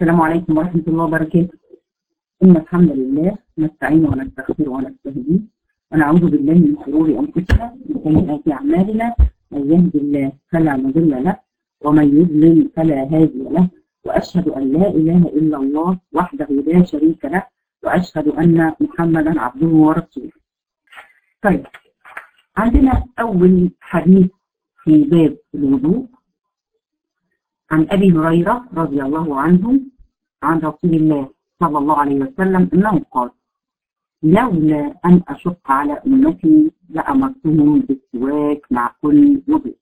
السلام عليكم ورحمة الله وبركاته إن الحمد لله نستعين ونستغفر ونستهديه ونعوذ بالله من شرور أنفسنا ومن سيئات أعمالنا من يهد الله فلا مضل له ومن يضلل فلا هادي له وأشهد أن لا إله إلا الله وحده لا شريك له وأشهد أن محمدا عبده ورسوله طيب عندنا أول حديث في باب الوضوء عن أبي هريرة رضي الله عنه عن رسول الله صلى الله عليه وسلم أنه قال لولا أن أشق على أمتي لأمرتهم بالسواك مع كل وضوء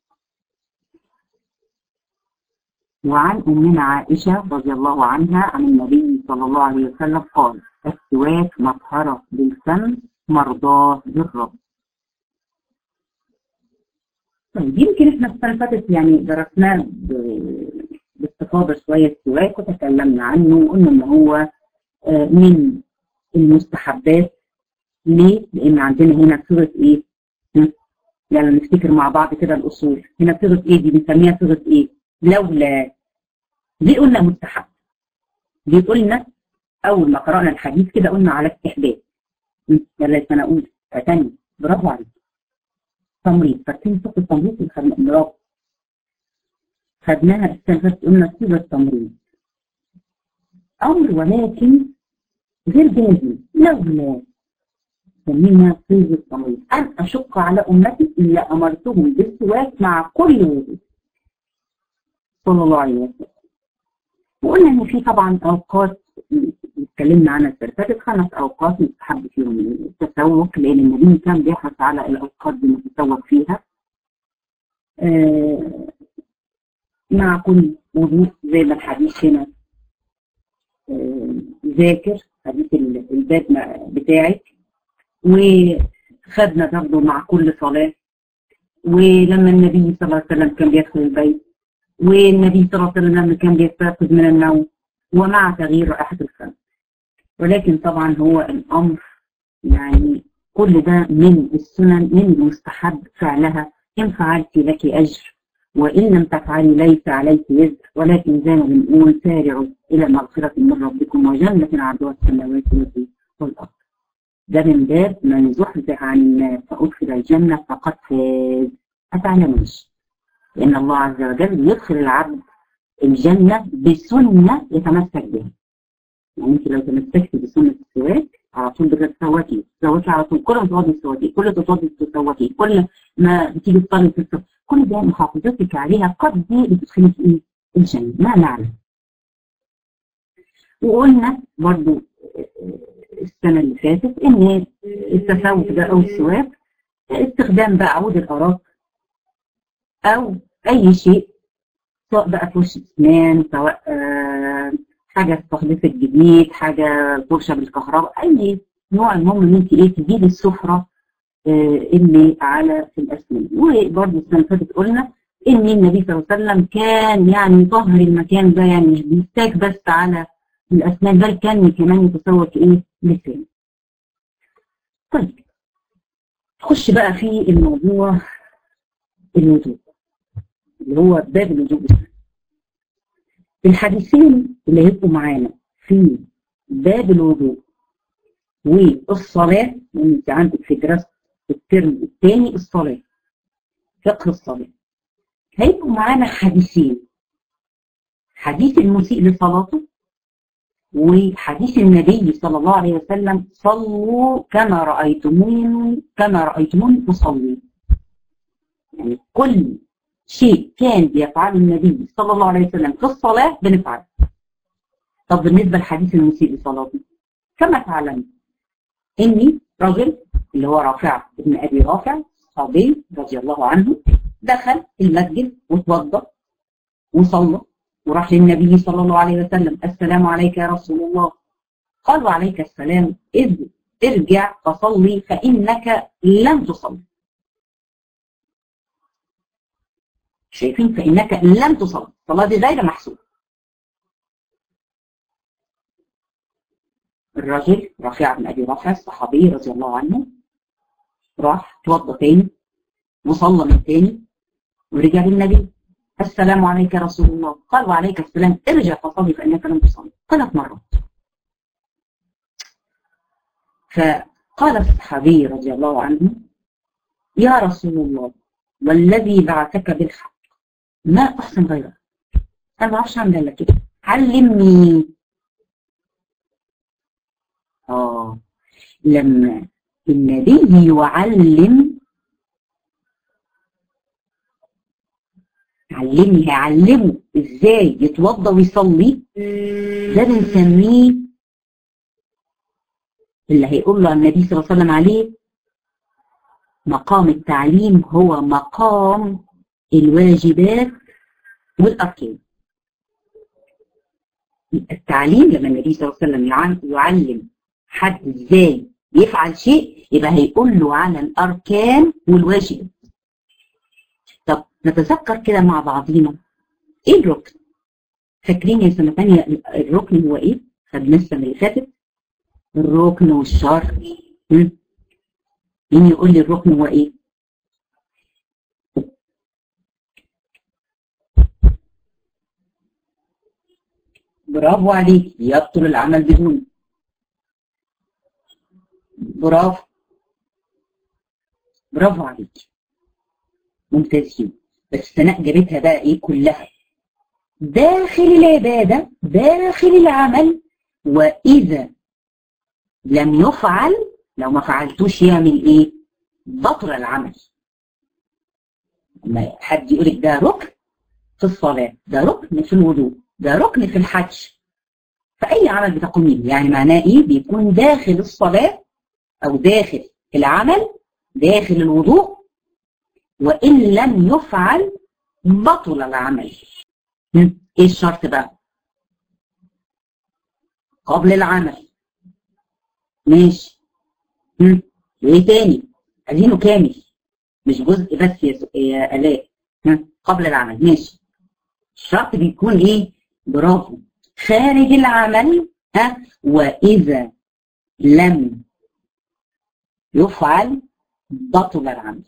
وعن أمنا عائشة رضي الله عنها عن النبي صلى الله عليه وسلم قال السواك مطهرة للفم مرضاة للرب طيب يمكن احنا السنة اللي فاتت يعني درسناه باستفاضة شوية السواك وتكلمنا عنه وقلنا ان هو من المستحبات ليه؟ لأن عندنا هنا صيغة إيه؟ يعني نفتكر مع بعض كده الأصول هنا صيغة إيه دي بنسميها صيغة إيه؟ لولا ليه قلنا مستحب؟ ليه قلنا أول ما قرأنا الحديث كده قلنا على استحباب يلا أنا أقول تاني برافو عليك تمريض فاكرين صيغة التمريض اللي خدنا برافو خدناها السنة اللي فاتت قلنا صيغة تمريض أمر ولكن غير جازم لولا سمينا صيغة التمريض أن أشق على أمتي إلا أمرتهم بالسواك مع كل وضوء صلى الله عليه وسلم وقلنا إن في طبعا أوقات اتكلمنا عنها السنة فاتت خمس أوقات مستحب فيهم التسوق لأن النبي كان بيحرص على الأوقات دي نتسوق فيها آه مع كل وضوء زي ما الحديث هنا آه ذاكر حديث الباب بتاعك وخدنا برضه مع كل صلاة ولما النبي صلى الله عليه وسلم كان بيدخل البيت والنبي صلى الله عليه وسلم لما كان بيستيقظ من النوم ومع تغيير رائحة الفم ولكن طبعا هو الأمر يعني كل ده من السنن من المستحب فعلها إن فعلت لك أجر وإن لم تفعلي ليس عليك وزر ولكن زي ما بنقول سارعوا إلى مغفرة من ربكم وجنة عرضها السماوات والأرض ده من باب من زحزح عن النار فأدخل الجنة فقد فاز أتعلموش لأن الله عز وجل يدخل العبد الجنة بسنة يتمسك بها يعني انت لو تمسكتي بسنة السواك على طول بتتسوكي تسوكي على طول كل ما تقعدي تسوكي كل ما تقعدي تسوكي كل ما بتيجي تصلي تسوكي كل ده محافظتك عليها قد دي بتدخلك ايه الجنة ما نعلم وقلنا برضو السنة اللي فاتت ان التسوق ده او السواك استخدام بقى عود الاراك او اي شيء سواء بقى فرش اسنان سواء آه حاجه استخلصت جديد حاجه فرشه بالكهرباء اي نوع المهم ان انت ايه تجيبي السفره آه اللي على الاسنان وبرضه السنه اللي فاتت قلنا ان النبي صلى الله عليه وسلم كان يعني يطهر المكان ده يعني مش بيستاك بس على الاسنان بل كان كمان يتسوق ايه لسان طيب نخش بقى في الموضوع الوضوء اللي هو باب الوضوء الحديثين اللي هيبقوا معانا في باب الوضوء والصلاة انت عندك في دراسة الترم الثاني الصلاة فقه الصلاة هيبقوا معانا حديثين حديث المسيء لصلاته وحديث النبي صلى الله عليه وسلم صلوا كما رأيتموني كما رأيتموني أصلي يعني كل شيء كان بيفعله النبي صلى الله عليه وسلم في الصلاة بنفعله طب بالنسبة لحديث المسيء لصلاته كما تعلم إني رجل اللي هو رافع ابن أبي رافع صحابي رضي الله عنه دخل المسجد وتوضأ وصلى وراح للنبي صلى الله عليه وسلم السلام عليك يا رسول الله قال وعليك السلام إذ ارجع فصلي فإنك لم تصلي شايفين فإنك لم تصلي الصلاة دي غير محسوبة الرجل رفيع بن أبي رافع الصحابي رضي الله عنه راح توضى تاني وصلى من تاني ورجع للنبي السلام عليك يا رسول الله قال وعليك السلام ارجع فصلي فإنك لم تصلي ثلاث مرات فقال الصحابي رضي الله عنه يا رسول الله والذي بعثك بالحق ما أحسن غيره أنا ما أعرفش أعمل لك كده علمني آه لما النبي يعلم علمني هيعلمه ازاي يتوضى ويصلي ده بنسميه اللي هيقول له النبي صلى الله عليه وسلم عليه مقام التعليم هو مقام الواجبات والاركان التعليم لما النبي صلى الله عليه وسلم يعلم حد ازاي يفعل شيء يبقى هيقول له على الاركان والواجبات طب نتذكر كده مع بعضينا ايه الركن فاكرين يا سنه ثانيه الركن هو ايه خدناه السنه اللي فاتت الركن والشرط مين يقول لي الركن هو ايه برافو عليك يبطل العمل بدون برافو برافو عليك ممتازين بس سناء جابتها بقى ايه كلها داخل العبادة داخل العمل وإذا لم يفعل لو ما فعلتوش يعمل ايه بطل العمل لما حد يقول لك ده ركن في الصلاة ده ركن في الوضوء ده ركن في الحج فأي عمل بتقومي به يعني معناه ايه بيكون داخل الصلاة أو داخل العمل داخل الوضوء وإن لم يفعل بطل العمل ايه الشرط بقى قبل العمل ماشي وايه تاني عايزينه كامل مش جزء بس يا, يا الاء قبل العمل ماشي الشرط بيكون ايه برافو خارج العمل ها واذا لم يفعل بطل العمل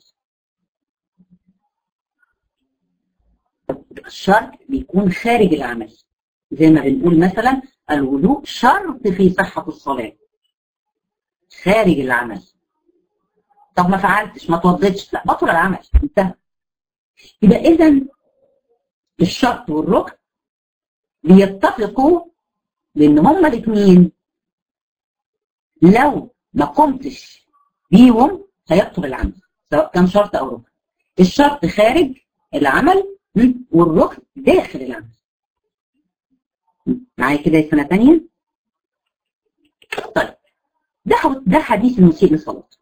الشرط بيكون خارج العمل زي ما بنقول مثلا الوضوء شرط في صحة الصلاة خارج العمل طب ما فعلتش ما توضيتش لا بطل العمل انتهى يبقى اذا الشرط والركن بيتفقوا بان هما الاثنين لو ما قمتش بيهم هيبطل العمل سواء كان شرط او ركن الشرط خارج العمل والركن داخل العمل معايا كده يا سنه ثانيه طيب ده ده حديث المسيء لصلاته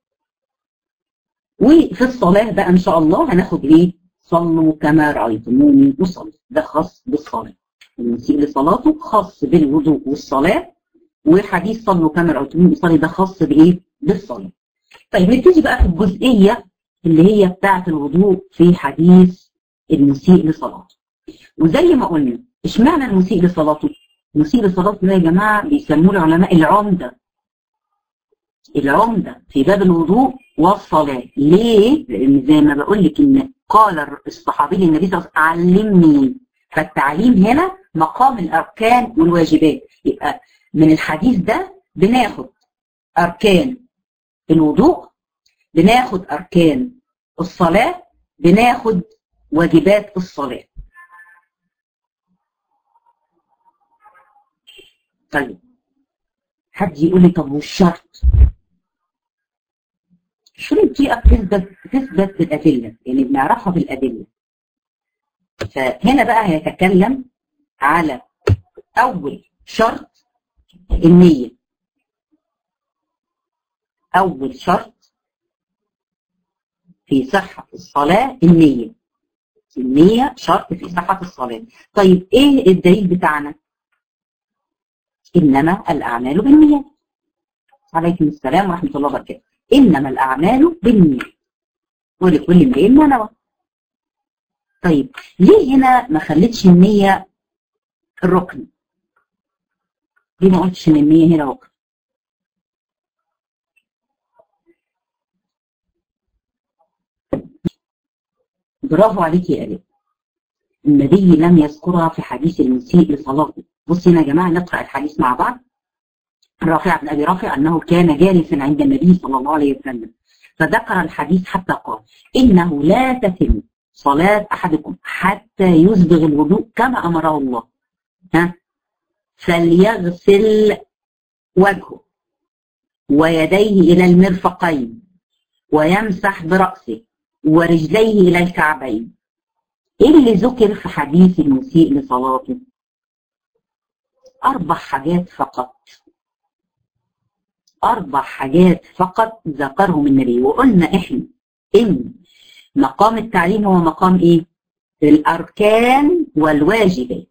وفي الصلاه بقى ان شاء الله هناخد ايه صلوا كما رايتموني اصلي ده خاص بالصلاه المسيء لصلاته خاص بالوضوء والصلاه وحديث صلوا كما رايتموني اصلي ده خاص بايه بالصلاه طيب نبتدي بقى في الجزئيه اللي هي بتاعه الوضوء في حديث المسيء لصلاته وزي ما قلنا اشمعنى المسيء لصلاته المسيء لصلاته ده يا جماعه بيسموه العلماء العمده العمده في باب الوضوء والصلاه ليه لان زي ما بقول لك ان قال الصحابي للنبي صلى الله عليه وسلم علمني فالتعليم هنا مقام الاركان والواجبات يبقى من الحديث ده بناخد اركان الوضوء بناخد اركان الصلاه بناخد واجبات الصلاة طيب حد يقول لي طب والشرط الشروط دي بتثبت بتثبت بالأدلة يعني بنعرفها بالأدلة فهنا بقى هيتكلم على أول شرط النية أول شرط في صحة الصلاة النية النية شرط في صحة الصلاة طيب ايه الدليل بتاعنا انما الاعمال بالنيات عليكم السلام ورحمة الله وبركاته انما الاعمال بالنيات ولكل امرئ ما نوى طيب ليه هنا ما خليتش النية الركن ليه ما قلتش ان النية هنا ركن برافو عليكي يا آلاء النبي لم يذكرها في حديث المسيء لصلاته بصوا هنا يا جماعة نقرأ الحديث مع بعض رافع بن أبي رافع أنه كان جالسا عند النبي صلى الله عليه وسلم فذكر الحديث حتى قال إنه لا تتم صلاة أحدكم حتى يسبغ الوضوء كما أمره الله ها فليغسل وجهه ويديه إلى المرفقين ويمسح برأسه ورجليه إلى الكعبين إيه اللي ذكر في حديث المسيء لصلاته أربع حاجات فقط أربع حاجات فقط ذكرهم النبي وقلنا إحنا إن مقام التعليم هو مقام إيه؟ الأركان والواجبات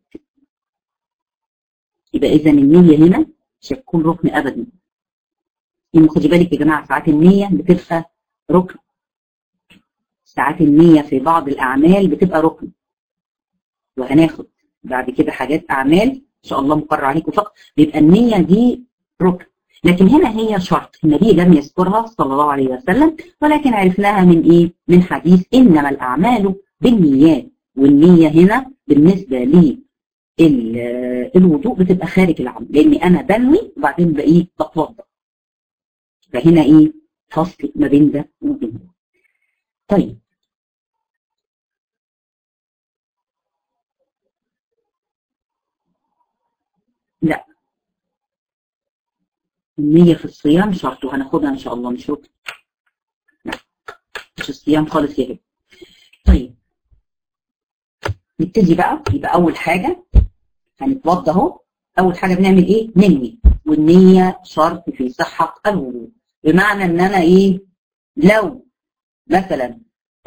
يبقى إذا النية هنا مش هتكون ركن أبدا يعني خدي بالك يا جماعة ساعات النية بتبقى ركن ساعات النية في بعض الأعمال بتبقى ركن وهناخد بعد كده حاجات أعمال إن شاء الله مقرر عليكم فقط بيبقى النية دي ركن لكن هنا هي شرط النبي لم يذكرها صلى الله عليه وسلم ولكن عرفناها من ايه من حديث انما الاعمال بالنيات والنيه هنا بالنسبه لي الوضوء بتبقى خارج العمل لاني انا بنوي وبعدين بايه بتوضا فهنا ايه فصل ما بين ده وبين ده طيب لا النية في الصيام شرط وهناخدها إن شاء الله مش ركن لا مش الصيام خالص يا هبه طيب نبتدي بقى يبقى أول حاجة هنتوضى أهو أول حاجة بنعمل إيه؟ ننوي والنية شرط في صحة الوضوء بمعنى إن أنا إيه؟ لو مثلا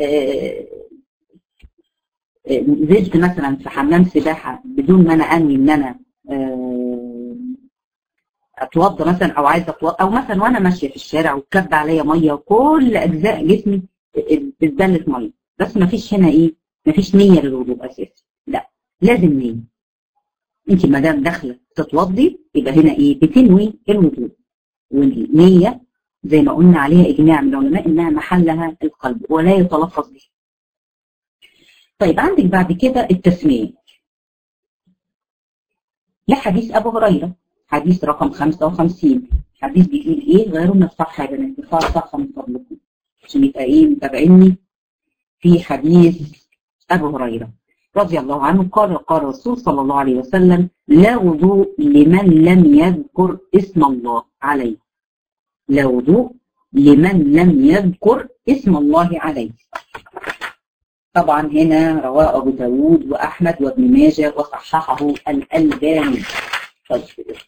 نزلت مثلا في حمام سباحة بدون ما أنا أنوي إن أنا اتوضى مثلا او عايزه اتوضى او مثلا وانا ماشيه في الشارع وكب عليا ميه وكل اجزاء جسمي اتبلت ميه بس ما فيش هنا ايه ما فيش نيه للوضوء اساسي لا لازم نيه انت ما دام داخله تتوضي يبقى هنا ايه بتنوي الوضوء والنيه زي ما قلنا عليها اجماع من العلماء انها محلها القلب ولا يتلفظ به طيب عندك بعد كده التسميه لحديث ابو هريره حديث رقم 55 حديث بيقول ايه غيروا من الصفحه يا بنات ارفعوا الصفحه من فضلكم عشان يبقى ايه متابعيني في حديث ابو هريره رضي الله عنه قال قال الرسول صلى الله عليه وسلم لا وضوء لمن لم يذكر اسم الله عليه لا وضوء لمن لم يذكر اسم الله عليه طبعا هنا رواه ابو داود واحمد وابن ماجه وصححه الالباني طيب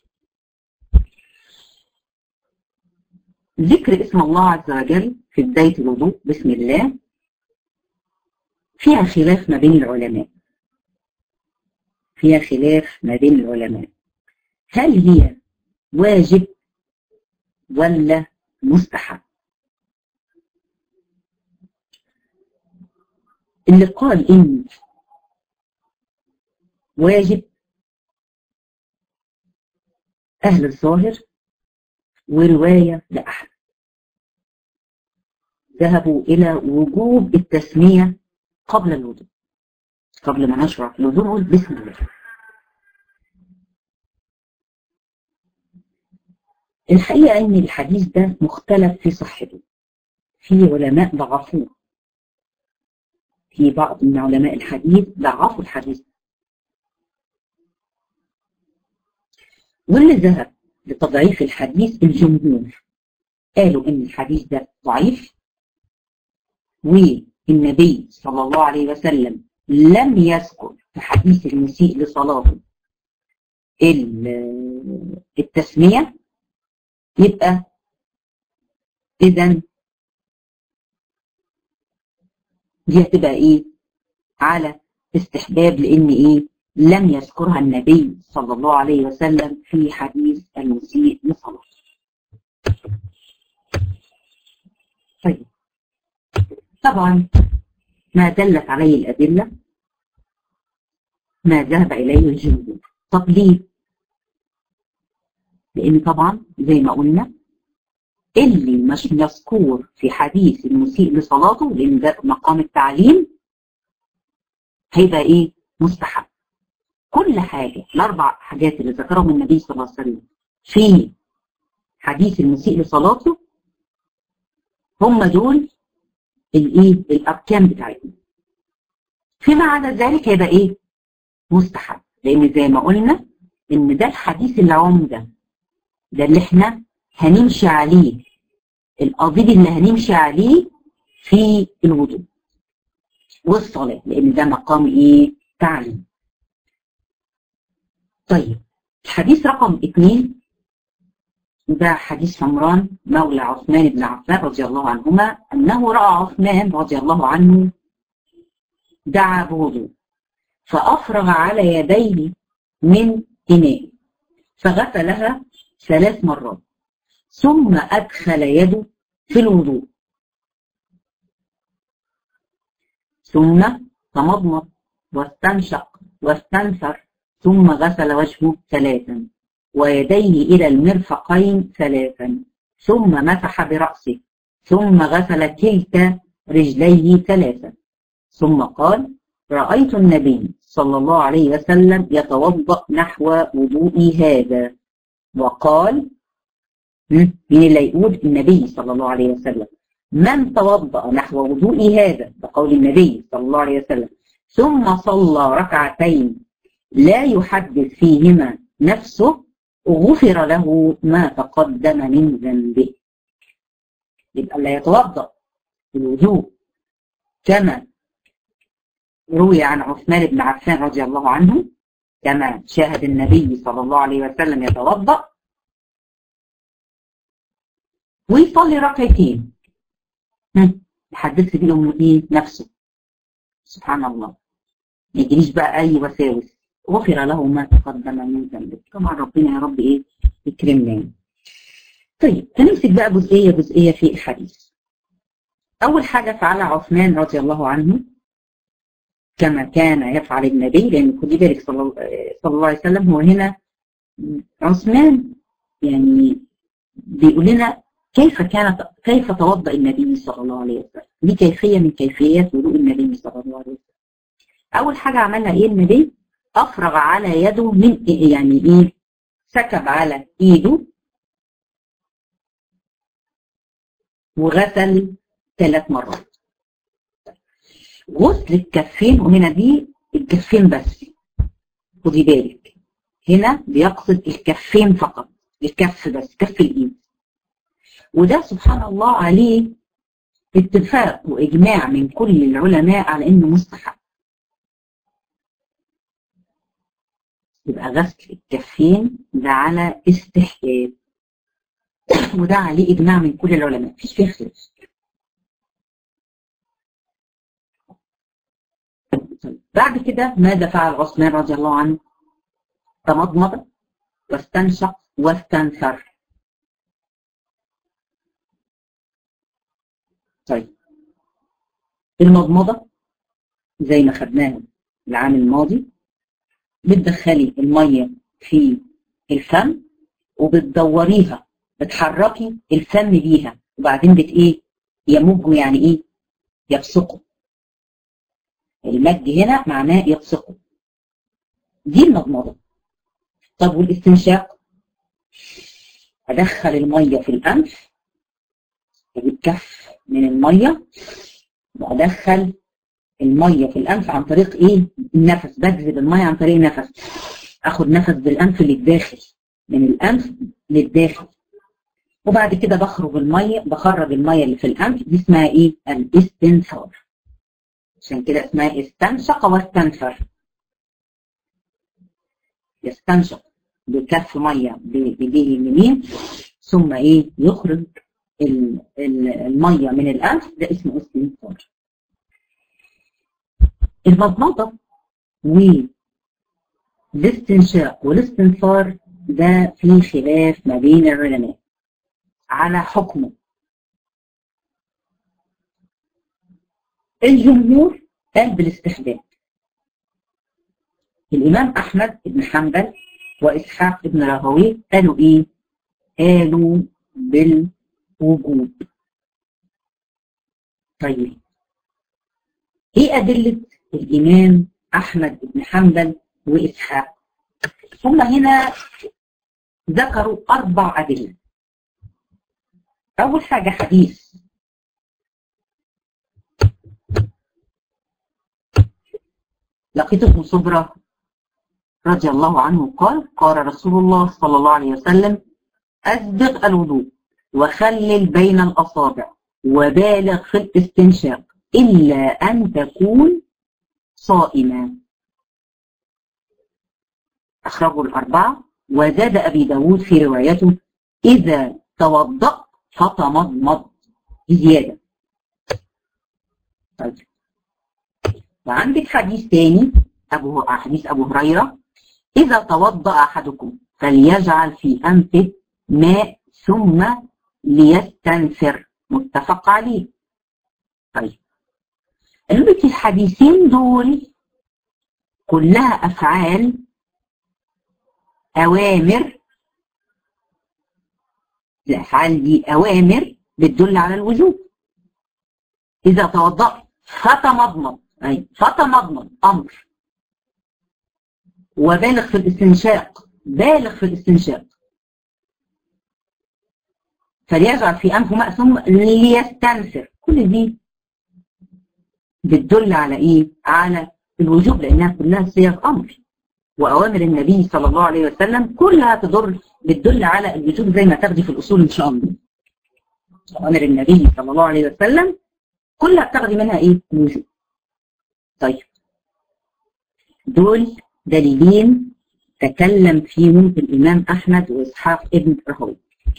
ذكر اسم الله عز وجل في بداية الوضوء بسم الله فيها خلاف ما بين العلماء فيها خلاف ما بين العلماء هل هي واجب ولا مستحب اللي قال ان واجب اهل الظاهر ورواية لأحد ذهبوا إلى وجوب التسمية قبل الوضوء قبل ما نشرع في الوضوء نقول بسم الله الحقيقة إن الحديث ده مختلف في صحته في علماء ضعفوه في بعض من علماء الحديث ضعفوا الحديث واللي ذهب لتضعيف الحديث الجمهور قالوا ان الحديث ده ضعيف والنبي صلى الله عليه وسلم لم يذكر في حديث المسيء لصلاته التسمية يبقى اذا دي هتبقى ايه على استحباب لان ايه لم يذكرها النبي صلى الله عليه وسلم في حديث المسيء لصلاة طيب طبعا ما دلت عليه الأدلة ما ذهب إليه الجمهور طب ليه؟ لأن طبعا زي ما قلنا اللي مش مذكور في حديث المسيء لصلاته لأن ده مقام التعليم هيبقى إيه؟ مستحب كل حاجة الأربع حاجات اللي ذكرهم النبي صلى الله عليه وسلم في حديث المسيء لصلاته هم دول الايه الاركان بتاعتنا فيما عدا ذلك هيبقى ايه مستحب لان زي ما قلنا ان ده الحديث العمده ده اللي احنا هنمشي عليه القضيب اللي هنمشي عليه في الوضوء والصلاه لان ده مقام ايه تعليم طيب الحديث رقم اثنين ده حديث عمران مولى عثمان بن عفان رضي الله عنهما أنه رأى عثمان رضي الله عنه دعا بوضوء فأفرغ على يديه من إناء فغسلها ثلاث مرات ثم أدخل يده في الوضوء ثم تمضمض واستنشق واستنثر ثم غسل وجهه ثلاثا ويديه إلى المرفقين ثلاثا ثم مسح برأسه ثم غسل كلتا رجليه ثلاثا ثم قال رأيت النبي صلى الله عليه وسلم يتوضأ نحو وضوئي هذا وقال مين اللي يقول النبي صلى الله عليه وسلم من توضأ نحو وضوئي هذا بقول النبي صلى الله عليه وسلم ثم صلى ركعتين لا يحدث فيهما نفسه غفر له ما تقدم من ذنبه يبقى لا يتوضا الوضوء كما روي عن عثمان بن عفان رضي الله عنه كما شاهد النبي صلى الله عليه وسلم يتوضا ويصلي ركعتين يحدث بيهم ايه نفسه سبحان الله ما يجريش بقى اي وساوس غفر له ما تقدم من ذنبه طبعا ربنا يا رب ايه يكرمنا طيب هنمسك بقى جزئيه جزئيه في الحديث اول حاجه فعلها عثمان رضي الله عنه كما كان يفعل النبي لان خدي بالك صلى الله عليه وسلم هو هنا عثمان يعني بيقول لنا كيف كانت كيف توضا النبي صلى الله عليه وسلم دي كيفيه من كيفيات وضوء النبي صلى الله عليه وسلم اول حاجه عملها ايه النبي افرغ على يده من يعني ايه سكب على ايده وغسل ثلاث مرات غسل الكفين وهنا دي الكفين بس خدي بالك هنا بيقصد الكفين فقط الكف بس كف الايد وده سبحان الله عليه اتفاق واجماع من كل العلماء على انه مستحب يبقى غسل الكفين ده على استحباب وده عليه اجماع من كل العلماء مفيش فيه خلاف بعد كده ماذا فعل عثمان رضي الله عنه تمضمض واستنشق واستنثر طيب المضمضة زي ما خدناها العام الماضي بتدخلي المية في الفم وبتدوريها بتحركي الفم بيها وبعدين بت ايه يمج يعني ايه يبصقه المج هنا معناه يبصقه دي المضمضة طب والاستنشاق ادخل المية في الانف اجيب كف من المية وادخل المية في الانف عن طريق ايه النفس بجذب المية عن طريق النفس اخد نفس بالانف للداخل من الانف للداخل وبعد كده بخرج المية بخرج المية اللي في الانف دي اسمها ايه الاستنثار عشان كده اسمها استنشق واستنثر يستنشق بكف مية بايديه اليمين ثم ايه يخرج المية من الانف ده اسمه استنثار المضمضة والاستنشاق والاستنثار ده في خلاف ما بين العلماء على حكمه الجمهور قال بالاستحباب الإمام أحمد بن حنبل وإسحاق بن راهويه قالوا إيه؟ قالوا بالوجوب طيب إيه أدلة الإمام أحمد بن حنبل وإسحاق هم هنا ذكروا أربع أدلة أول حاجة حديث لقيت ابن صبرة رضي الله عنه قال قال رسول الله صلى الله عليه وسلم أسبغ الوضوء وخلل بين الأصابع وبالغ في الاستنشاق إلا أن تكون صائما أخرجه الأربعة وزاد أبي داود في روايته إذا توضأ فتمضمض زيادة طيب وعندك حديث تاني أبو حديث أبو هريرة إذا توضأ أحدكم فليجعل في أنفه ماء ثم ليستنثر متفق عليه طيب قلت الحديثين دول كلها أفعال أوامر الأفعال دي أوامر بتدل على الوجوب إذا توضأت فتمضمض أي فتمضمض أمر وبالغ في الاستنشاق بالغ في الاستنشاق فليجعل في أنفه ماء ثم ليستنثر كل دي بتدل على إيه؟ على الوجوب لأنها كلها صيغ أمر وأوامر النبي صلى الله عليه وسلم كلها تدل بتدل على الوجوب زي ما تاخدي في الأصول إن شاء الله أوامر النبي صلى الله عليه وسلم كلها بتاخدي منها إيه؟ الوجوب طيب دول دليلين تكلم فيهم الإمام أحمد وإسحاق ابن راهوي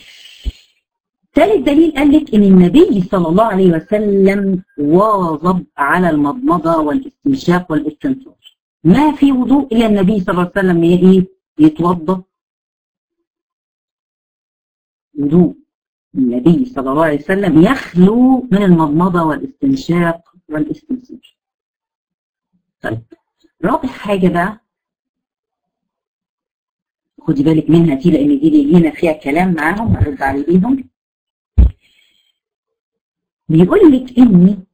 ثالث دليل قال لك ان النبي صلى الله عليه وسلم واظب على المضمضه والاستنشاق والاستنثار ما في وضوء الا النبي صلى الله عليه وسلم ايه يتوضا وضوء النبي صلى الله عليه وسلم يخلو من المضمضه والاستنشاق والاستنثار طيب رابع حاجه بقى خدي بالك منها دي لان دي هنا فيها كلام معاهم هرد عليهم بيقول لك ان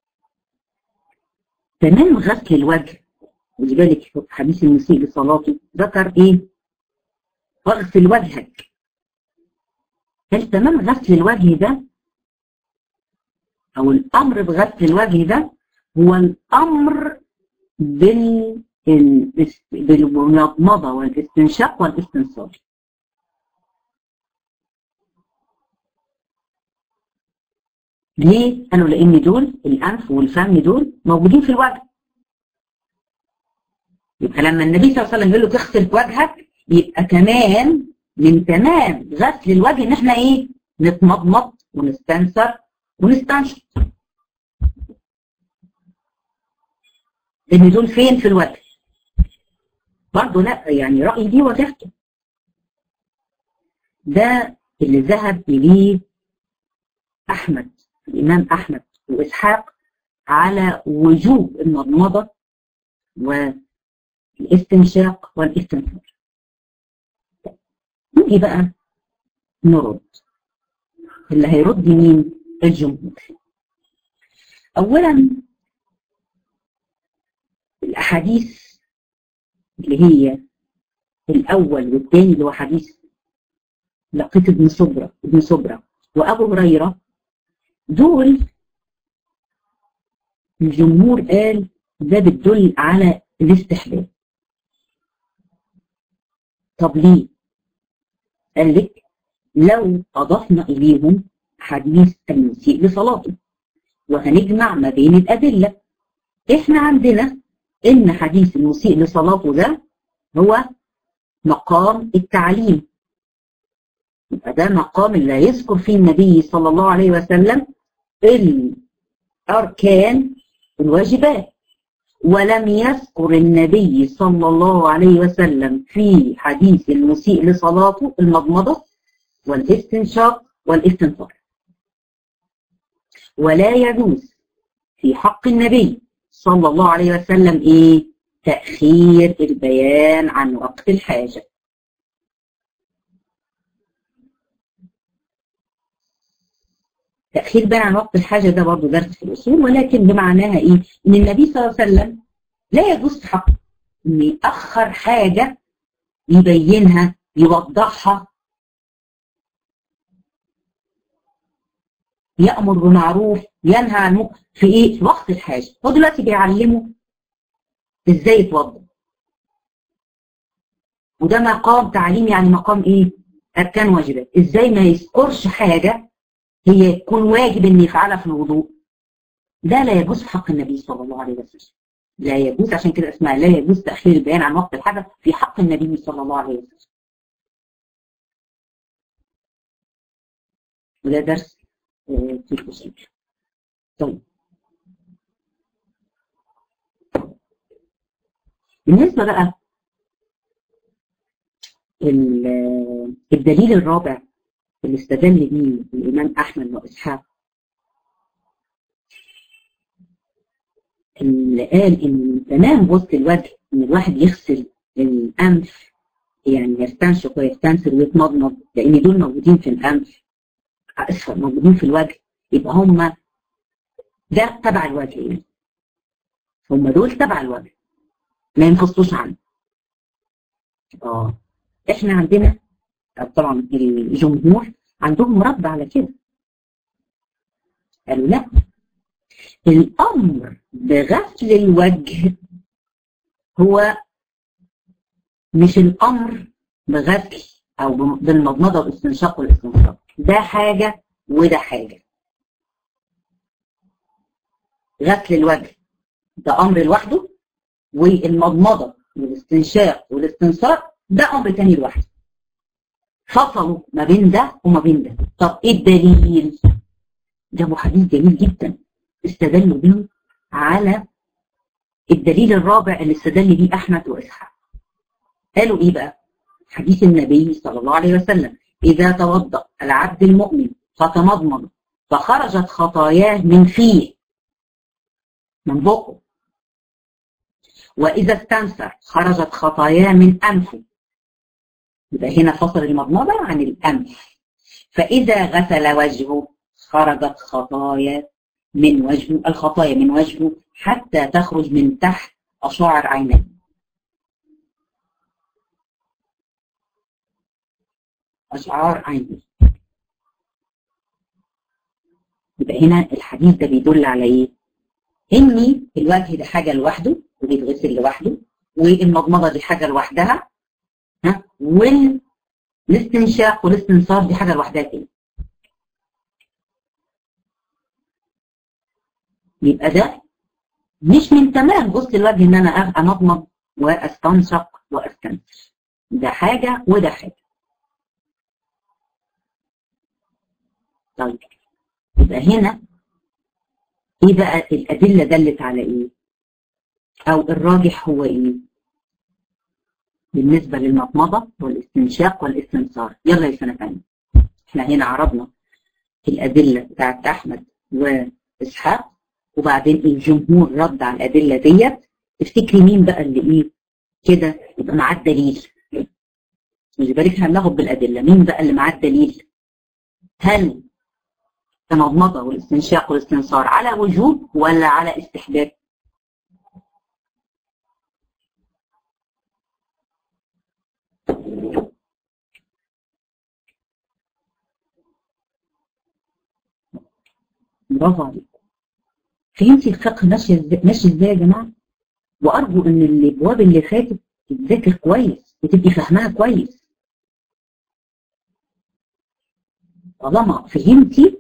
تمام غسل الوجه خدي بالك في حديث المسيء لصلاته ذكر ايه؟ اغسل وجهك هل تمام غسل الوجه ده او الامر بغسل الوجه ده هو الامر بال بالمضمضه والاستنشاق والاستنصار ليه؟ قالوا لأن دول الأنف والفم دول موجودين في الوجه. يبقى لما النبي صلى الله عليه وسلم يقول له تغسل وجهك يبقى كمان من تمام غسل الوجه إن إحنا إيه؟ نتمضمض ونستنثر ونستنشق. لأن دول فين في الوجه؟ برضه لا يعني رأيي دي وجهته. ده اللي ذهب إليه أحمد الإمام أحمد وإسحاق على وجوب المضمضة والاستنشاق والاستنثار. نيجي بقى نرد. اللي هيرد مين؟ الجمهور. أولا الأحاديث اللي هي الأول والثاني اللي هو حديث لقيت ابن صبرة ابن صبرة وأبو هريرة دول الجمهور قال ده بتدل على الاستحباب طب ليه قال لك لو أضفنا إليهم حديث المسيء لصلاته وهنجمع ما بين الأدلة إحنا عندنا إن حديث المسيء لصلاته ده هو مقام التعليم يبقى ده مقام اللي يذكر فيه النبي صلى الله عليه وسلم الأركان الواجبات ولم يذكر النبي صلى الله عليه وسلم في حديث المسيء لصلاته المضمضة والاستنشاق والاستنثار ولا يجوز في حق النبي صلى الله عليه وسلم ايه تأخير البيان عن وقت الحاجة تأخير بيان عن وقت الحاجة ده برضه درس في الأصول ولكن بمعناها إيه؟ إن النبي صلى الله عليه وسلم لا يجوز في حقه ان يأخر حاجة يبينها يوضحها يأمر بمعروف ينهى عن المنكر في ايه؟ في وقت الحاجة هو دلوقتي بيعلمه ازاي يتوضا وده مقام تعليم يعني مقام ايه؟ اركان واجبات ازاي ما يذكرش حاجة هي يكون واجب ان يفعلها في الوضوء ده لا يجوز في حق النبي صلى الله عليه وسلم لا يجوز عشان كده اسمها لا يجوز تأخير البيان عن وقت الحدث في حق النبي صلى الله عليه وسلم وده درس في الأصول طيب بالنسبة بقى الدليل الرابع اللي استدل به الإمام أحمد وإسحاق اللي قال إن تمام بوسط الوجه إن الواحد يغسل الأنف يعني يستنشق ويستنثر ويتمضمض لأن دول موجودين في الأنف اسفل موجودين في الوجه يبقى هم ده تبع الوجه يعني هم دول تبع الوجه ما ينفصلوش عنه اه احنا عندنا طبعا الجمهور عندهم رد على كده قالوا لا الامر بغسل الوجه هو مش الامر بغسل او بالمضمضه والاستنشاق والاستنشاق ده حاجة وده حاجة غسل الوجه ده أمر لوحده والمضمضة والاستنشاق والاستنصار ده أمر تاني لوحده فصلوا ما بين ده وما بين ده طب ايه الدليل جابوا حديث جميل جدا استدلوا بيه على الدليل الرابع اللي استدل بيه أحمد وإسحاق قالوا ايه بقى حديث النبي صلى الله عليه وسلم إذا توضأ العبد المؤمن فتمضمض فخرجت خطاياه من فيه من بقه وإذا استنثر خرجت خطاياه من أنفه يبقى هنا فصل المضمضة عن الأنف فإذا غسل وجهه خرجت خطايا من وجهه الخطايا من وجهه حتى تخرج من تحت أشعر عينيه أشعار عيني يبقى هنا الحديث ده بيدل على ايه؟ ان الوجه ده حاجه لوحده وبيتغسل لوحده والمضمضه دي حاجه لوحدها ها والاستنشاق والاستنصار دي حاجه لوحدها تاني يبقى ده مش من تمام غسل الوجه ان انا انضمض واستنشق واستنثر ده حاجه وده حاجه طيب يبقى هنا ايه بقى الادله دلت على ايه او الراجح هو ايه بالنسبه للمضمضه والاستنشاق والاستنصار يلا يا سنه ثانيه احنا هنا عرضنا الادله بتاعت احمد واسحاق وبعدين الجمهور رد على الادله ديت تفتكري مين بقى اللي ايه كده يبقى معاه الدليل مش بالك احنا بناخد بالادله مين بقى اللي معاه الدليل هل المضمضة والاستنشاق والاستنصار على وجوب ولا على استحباب برافو عليكم فهمتي الفقه ماشي ازاي ماشي ازاي يا جماعه وارجو ان الابواب اللي فاتت تتذاكر كويس وتبقي فاهماها كويس طالما فهمتي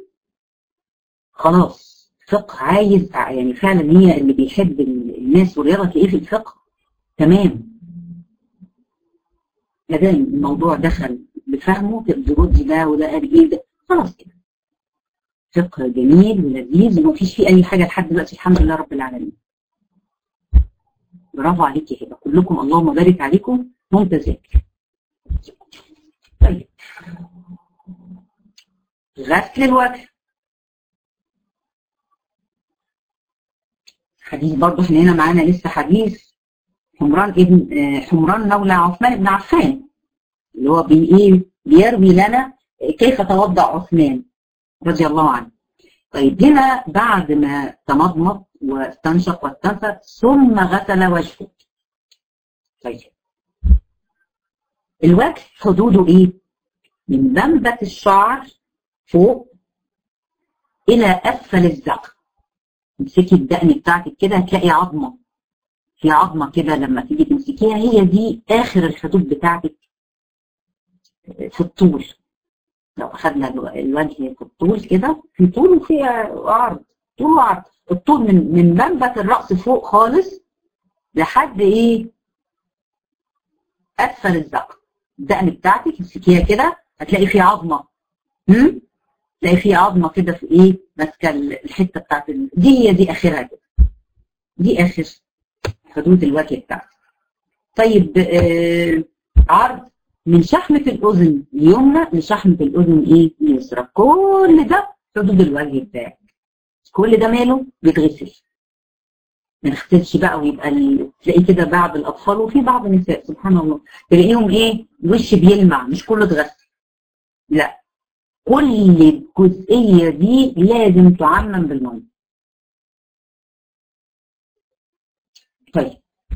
خلاص فقه عايز يعني فعلا هي اللي بيحب الناس والرياضه تلاقيه في الفقه تمام ما دام الموضوع دخل بفهمه تردي ده وده قال ايه ده خلاص كده فقه جميل ولذيذ وما فيش فيه اي حاجه لحد دلوقتي الحمد لله رب العالمين برافو عليكي يا هبه كلكم اللهم بارك عليكم ممتازات طيب غسل الوجه حديث برضه احنا هنا معانا لسه حديث حمران ابن حمران مولى عثمان بن عفان اللي هو بي ايه بيروي لنا كيف توضا عثمان رضي الله عنه. طيب هنا بعد ما تمضمض واستنشق واستنثر ثم غسل وجهه طيب الوجه حدوده ايه من منبت الشعر فوق الى اسفل الذقن تمسكي الدقن بتاعتك كده هتلاقي عظمه في عظمه كده لما تيجي تمسكيها هي دي اخر الحدود بتاعتك في الطول لو اخذنا الوجه في الطول كده في طول وفي عرض طول وعرض الطول من من منبت الراس فوق خالص لحد ايه اسفل الذقن الدقن بتاعتك تمسكيها كده هتلاقي في عظمه امم تلاقي في عظمه كده في ايه ماسكه الحته بتاعت ال... دي هي دي اخرها كده دي اخر حدود الوجه بتاعتك طيب آه عرض من شحمة الأذن اليمنى لشحمة الأذن إيه؟ اليسرى كل ده حدود الوجه بتاعك كل ده ماله؟ بيتغسل ما نغسلش بقى ويبقى ال... تلاقيه كده بعض الأطفال وفي بعض النساء سبحان الله تلاقيهم إيه؟ وش بيلمع مش كله اتغسل لا كل الجزئية دي لازم تعمم بالمية طيب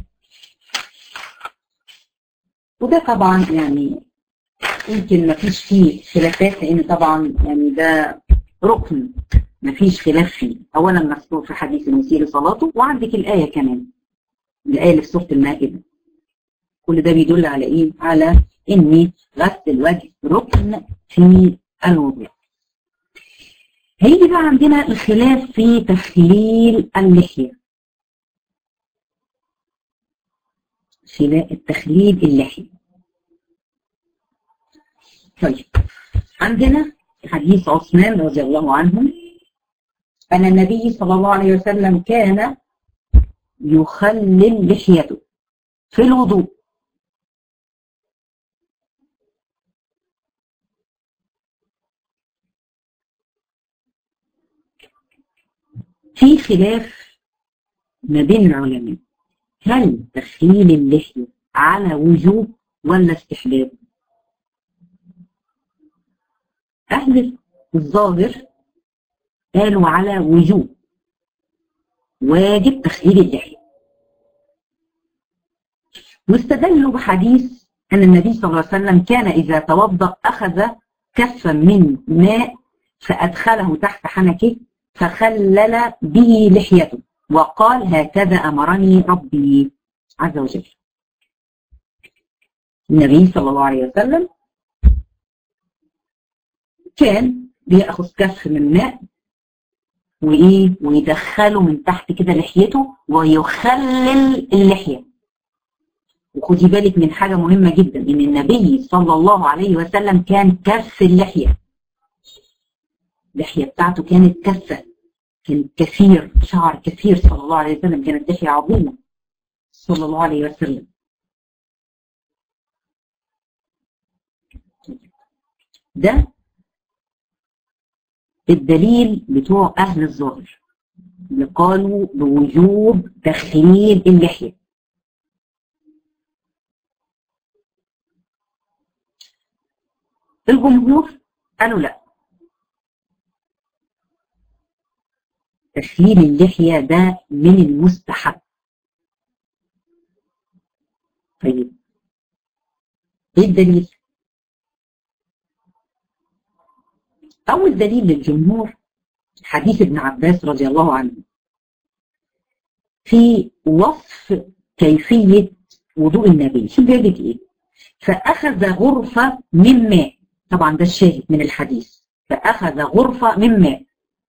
وده طبعا يعني يمكن ما فيش فيه خلافات لان طبعا يعني ده ركن ما فيش خلاف فيه اولا مذكور في حديث المسيء لصلاته وعندك الايه كمان الايه اللي في سوره المائده كل ده بيدل على ايه؟ على ان غسل الوجه ركن في الوضوء. هيجي بقى عندنا الخلاف في تخليل اللحيه. التخليل اللحيه. طيب عندنا حديث عثمان رضي الله عنه أن النبي صلى الله عليه وسلم كان يخلل لحيته في الوضوء في خلاف ما بين العلماء هل تخليل اللحية على وجوب ولا استحباب؟ أهل الظاهر قالوا على وجوب واجب تخليل اللحية واستدلوا بحديث أن النبي صلى الله عليه وسلم كان إذا توضأ أخذ كفا من ماء فأدخله تحت حنكه فخلل به لحيته وقال هكذا أمرني ربي عز وجل النبي صلى الله عليه وسلم كان بياخذ كف من ماء وايه ويدخله من تحت كده لحيته ويخلل اللحيه وخدي بالك من حاجه مهمه جدا ان النبي صلى الله عليه وسلم كان كف اللحيه اللحيه بتاعته كانت كفه كان كثير شعر كثير صلى الله عليه وسلم كانت لحيه عظيمه صلى الله عليه وسلم ده الدليل بتوع أهل الظاهر اللي قالوا بوجوب تخليل اللحية الجمهور قالوا لا تخليل اللحية ده من المستحب طيب ايه الدليل؟ أول دليل للجمهور حديث ابن عباس رضي الله عنه في وصف كيفية وضوء النبي شو بيقول لك إيه؟ فأخذ غرفة من ماء طبعا ده الشاهد من الحديث فأخذ غرفة من ماء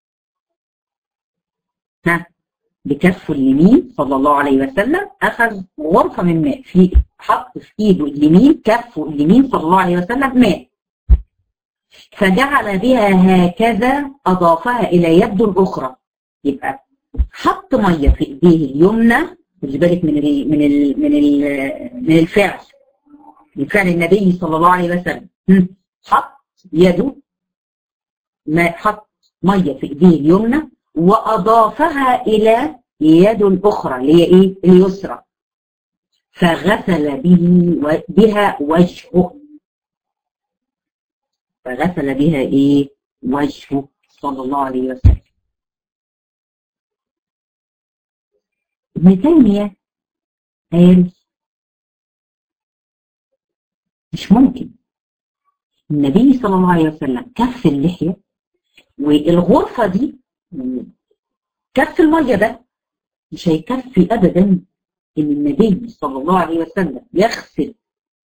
ها بكفه اليمين صلى الله عليه وسلم أخذ غرفة من ماء في حط في إيده اليمين كفه اليمين صلى الله عليه وسلم ماء فجعل بها هكذا أضافها إلى يد أخرى يبقى حط مية في إيديه اليمنى خدي بالك من ال من ال من ال من الفعل من فعل النبي صلى الله عليه وسلم حط يده ما حط مية في إيديه اليمنى وأضافها إلى يد أخرى اللي هي إيه؟ اليسرى فغسل به بها وجهه فغسل بها ايه وجهه صلى الله عليه وسلم ابن تيمية قال مش ممكن النبي صلى الله عليه وسلم كف اللحية والغرفة دي كف المية ده مش هيكفي أبدا إن النبي صلى الله عليه وسلم يغسل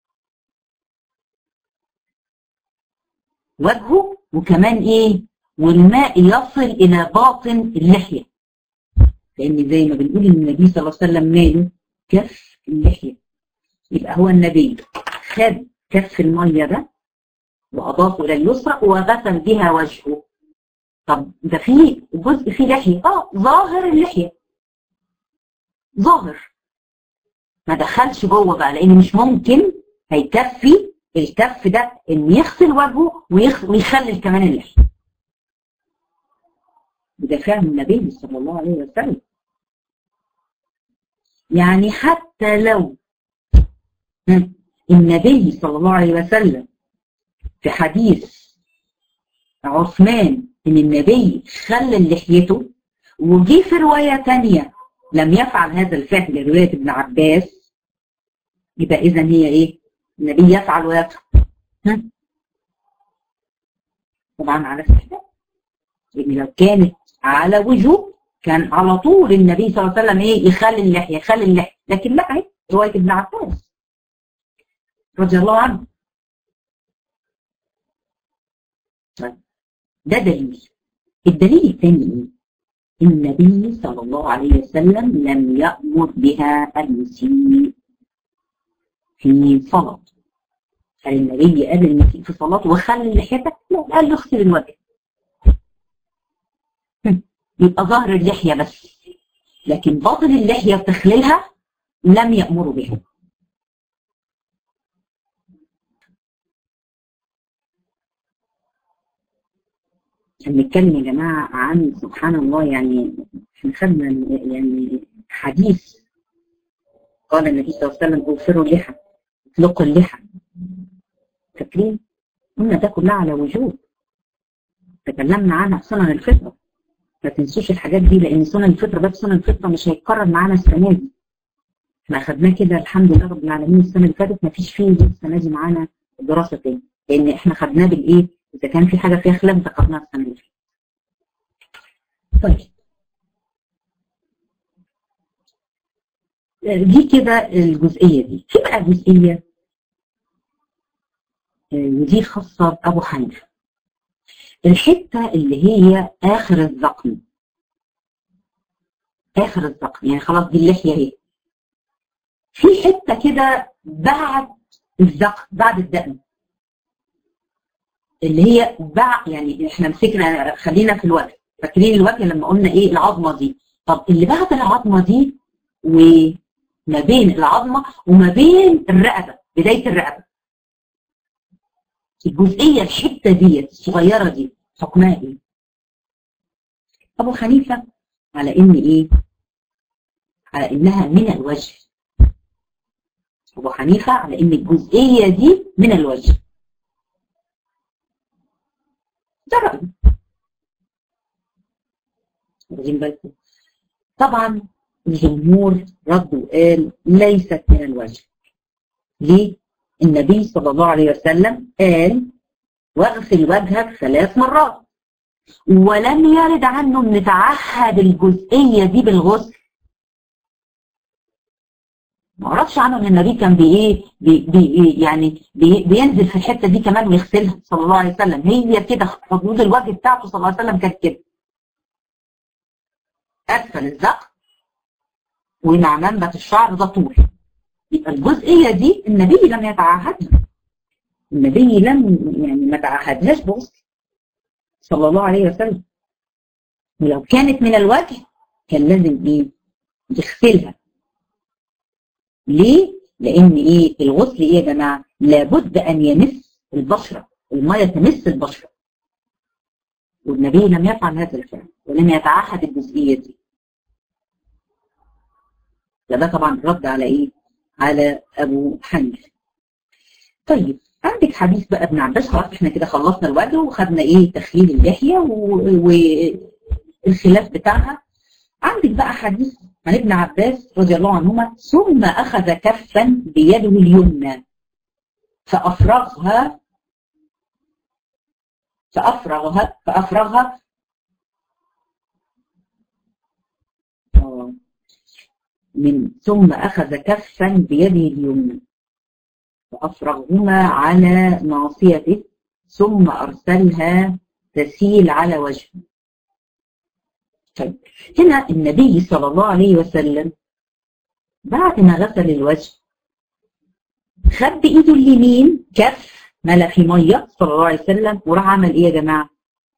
وجهه وكمان إيه والماء يصل إلى باطن اللحية لأن زي ما بنقول إن النبي صلى الله عليه وسلم ماله كف اللحية يبقى هو النبي خد كف المية ده وأضافه إلى اليسرى وغسل بها وجهه طب ده في جزء فيه لحية اه ظاهر اللحية ظاهر ما دخلش جوه بقى لان مش ممكن هيكفي الكف ده ان يغسل وجهه ويخلل كمان اللحية وده فعل النبي صلى الله عليه وسلم يعني حتى لو النبي صلى الله عليه وسلم في حديث عثمان ان النبي خلل لحيته وجي في روايه ثانيه لم يفعل هذا الفعل روايه ابن عباس يبقى اذا هي ايه؟ النبي يفعل ويترك طبعا على استحباب لان لو كانت على وجوب كان على طول النبي صلى الله عليه وسلم ايه يخلي اللحيه يخلي اللحيه لكن لا اهي روايه ابن عباس رضي الله عنه ده دليل الدليل الثاني ايه؟ النبي صلى الله عليه وسلم لم يأمر بها المسيء في صلاة هل النبي قال المسيء في صلاته وخلي لحيتك؟ لا قال له اغسل الوجه يبقى ظهر اللحية بس لكن باطن اللحية وتخليلها لم يأمروا بها بنتكلم يا جماعة عن سبحان الله يعني احنا خدنا يعني حديث قال النبي صلى الله عليه وسلم اوفروا اللحى اطلقوا اللحى فاكرين؟ قلنا ده كلها على وجوب تكلمنا عنها في سنن الفطرة ما تنسوش الحاجات دي لان سنن الفطرة باب سنن الفطرة مش هيتكرر معانا السنة دي احنا اخدناه كده الحمد لله رب العالمين السنة اللي فاتت ما فيش فيه السنة دي معانا دراسة تاني لان احنا خدناه بالايه؟ اذا كان في حاجه فيها خلاف ذكرناها السنه اللي فاتت. طيب دي كده الجزئيه دي في بقى جزئيه ودي خاصه بابو حنيفه الحته اللي هي اخر الذقن اخر الذقن يعني خلاص دي اللحيه اهي في حته كده بعد الذقن بعد الدقن اللي هي باع يعني احنا مسكنا خلينا في الوجه فاكرين الوجه لما قلنا ايه العظمه دي طب اللي بعد العظمه دي وما بين العظمه وما بين الرقبه بدايه الرقبه الجزئيه الحته ديت الصغيره دي حكمها ايه؟ ابو حنيفه على ان ايه؟ على انها من الوجه ابو حنيفه على ان الجزئيه دي من الوجه ده رأيي واخدين بالكم طبعا الجمهور رد وقال ليست من الوجه ليه؟ النبي صلى الله عليه وسلم قال واغسل وجهك ثلاث مرات ولم يرد عنه ان نتعهد الجزئيه دي بالغسل ما اعرفش عنه ان النبي كان بايه بي بي يعني بي بينزل في الحته دي كمان ويغسلها صلى الله عليه وسلم هي كده حدود الوجه بتاعته صلى الله عليه وسلم كانت كده اسفل الذقن ومع منبت الشعر ده طول يبقى الجزئيه دي النبي لم يتعهدها النبي لم يعني ما تعهدهاش بغسل صلى الله عليه وسلم ولو كانت من الوجه كان لازم ايه يغسلها ليه؟ لأن إيه؟ الغسل إيه يا جماعة؟ لابد أن يمس البشرة، المية تمس البشرة. والنبي لم يفعل هذا الفعل ولم يتعهد الجزئية دي. فده طبعا رد على إيه؟ على أبو حنيفة. طيب عندك حديث بقى ابن عباس خلاص احنا كده خلصنا الوجه وخدنا ايه تخليل اللحيه والخلاف بتاعها عندك بقى حديث عن ابن عباس رضي الله عنهما ثم أخذ كفا بيده اليمنى فأفرغها فأفرغها فأفرغها من ثم أخذ كفا بيده اليمنى فأفرغهما على ناصيته ثم أرسلها تسيل على وجهه طيب هنا النبي صلى الله عليه وسلم بعد ما غسل الوجه خد بإيده اليمين كف ملا في مية صلى الله عليه وسلم وراح عمل إيه يا جماعة؟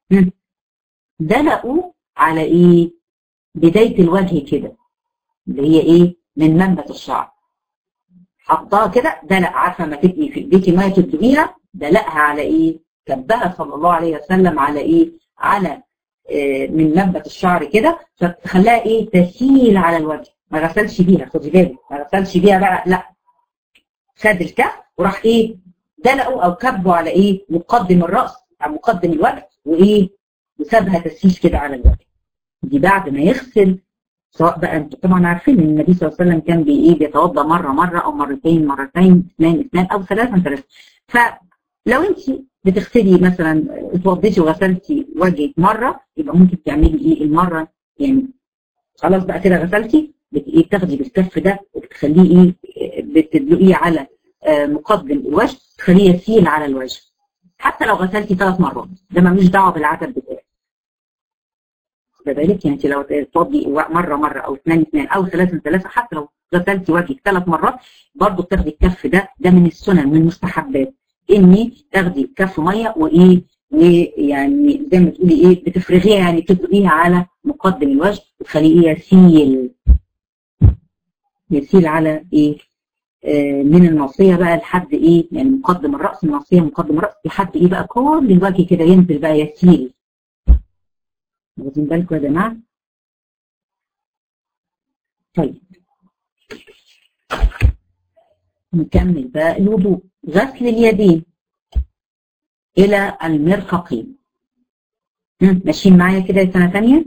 دلقوا على إيه؟ بداية الوجه كده اللي هي إيه؟ من منبت الشعر حطها كده دلق عارفة ما تبقي في ايديكي مية تدلقيها دلقها على إيه؟ كبها صلى الله عليه وسلم على إيه؟ على إيه من نبت الشعر كده فخلاها إيه؟ تسيل على الوجه ما غسلش بيها خدي بالك ما غسلش بيها بقى لا خد الكف وراح ايه دلقوا او كبوا على ايه مقدم الراس او مقدم الوجه وايه وسابها تسيش كده على الوجه دي بعد ما يغسل سواء بقى انتوا طبعا عارفين ان النبي صلى الله عليه وسلم كان بايه بيتوضا مره مره او مرتين مرتين اثنين اثنين او ثلاثه ثلاثه فلو انت بتغسلي مثلا اتوضيتي وغسلتي وجهك مره يبقى ممكن تعملي ايه المره يعني خلاص بقى كده غسلتي بتاخدي بالكف ده وبتخليه ايه بتدلقيه على مقدم الوجه تخليه يسيل على الوجه حتى لو غسلتي ثلاث مرات ده ملوش دعوه بالعدد بتاعك خد بالك يعني انت لو تفضي مره مره او اثنين اثنين او ثلاثه ثلاثه حتى لو غسلتي وجهك ثلاث مرات برضه بتاخدي الكف ده ده من السنن من المستحبات اني تاخدي كف ميه وايه ويعني زي ما تقولي ايه بتفرغيها يعني تدلقيها على مقدم الوجه وتخليه يسيل يسيل على ايه آه من الناصيه بقى لحد ايه يعني مقدم الراس الناصيه مقدم الراس لحد ايه بقى كل الوجه كده ينزل بقى يسيل واخدين بالكم يا جماعه طيب نكمل بقى الوضوء غسل اليدين الى المرفقين ماشيين معايا كده سنه ثانيه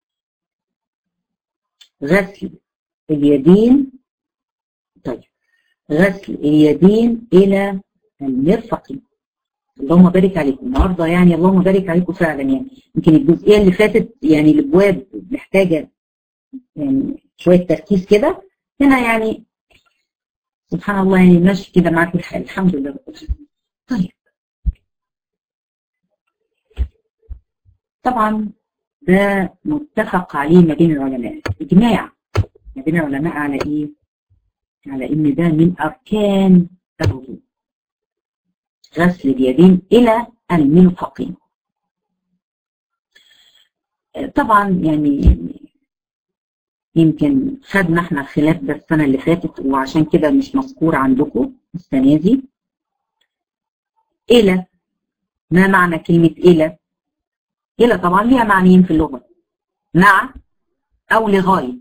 غسل اليدين طيب غسل اليدين الى المرفقين اللهم بارك عليكم النهارده يعني اللهم بارك عليكم فعلا يعني يمكن الجزئيه اللي فاتت يعني الابواب محتاجه يعني شويه تركيز كده هنا يعني سبحان الله يعني ماشي كده معاك الحال الحمد لله طيب طبعا ده متفق عليه ما بين العلماء اجماع ما بين العلماء على ايه؟ على ان ده من اركان الوضوء غسل اليدين الى المرفقين طبعا يعني يمكن خدنا احنا الخلاف ده السنه اللي فاتت وعشان كده مش مذكور عندكم السنه دي الى ما معنى كلمه الى الى طبعا ليها معنيين في اللغه مع او لغايه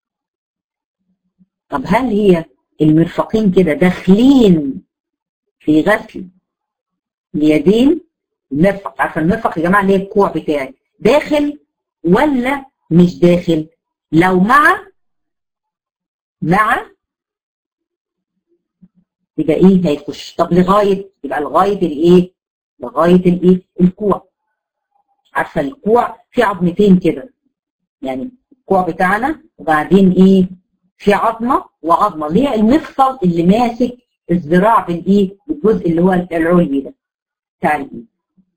طب هل هي المرفقين كده داخلين في غسل اليدين المرفق عارفه المرفق يا جماعه اللي هي الكوع بتاعي داخل ولا مش داخل لو مع مع يبقى ايه هيخش طب لغايه يبقى لغايه الايه لغايه الايه الكوع عارفه الكوع في عظمتين كده يعني الكوع بتاعنا وبعدين ايه في عظمه وعظمه اللي هي المفصل اللي ماسك الذراع بالايه بالجزء اللي هو العلوي ده بتاع الايد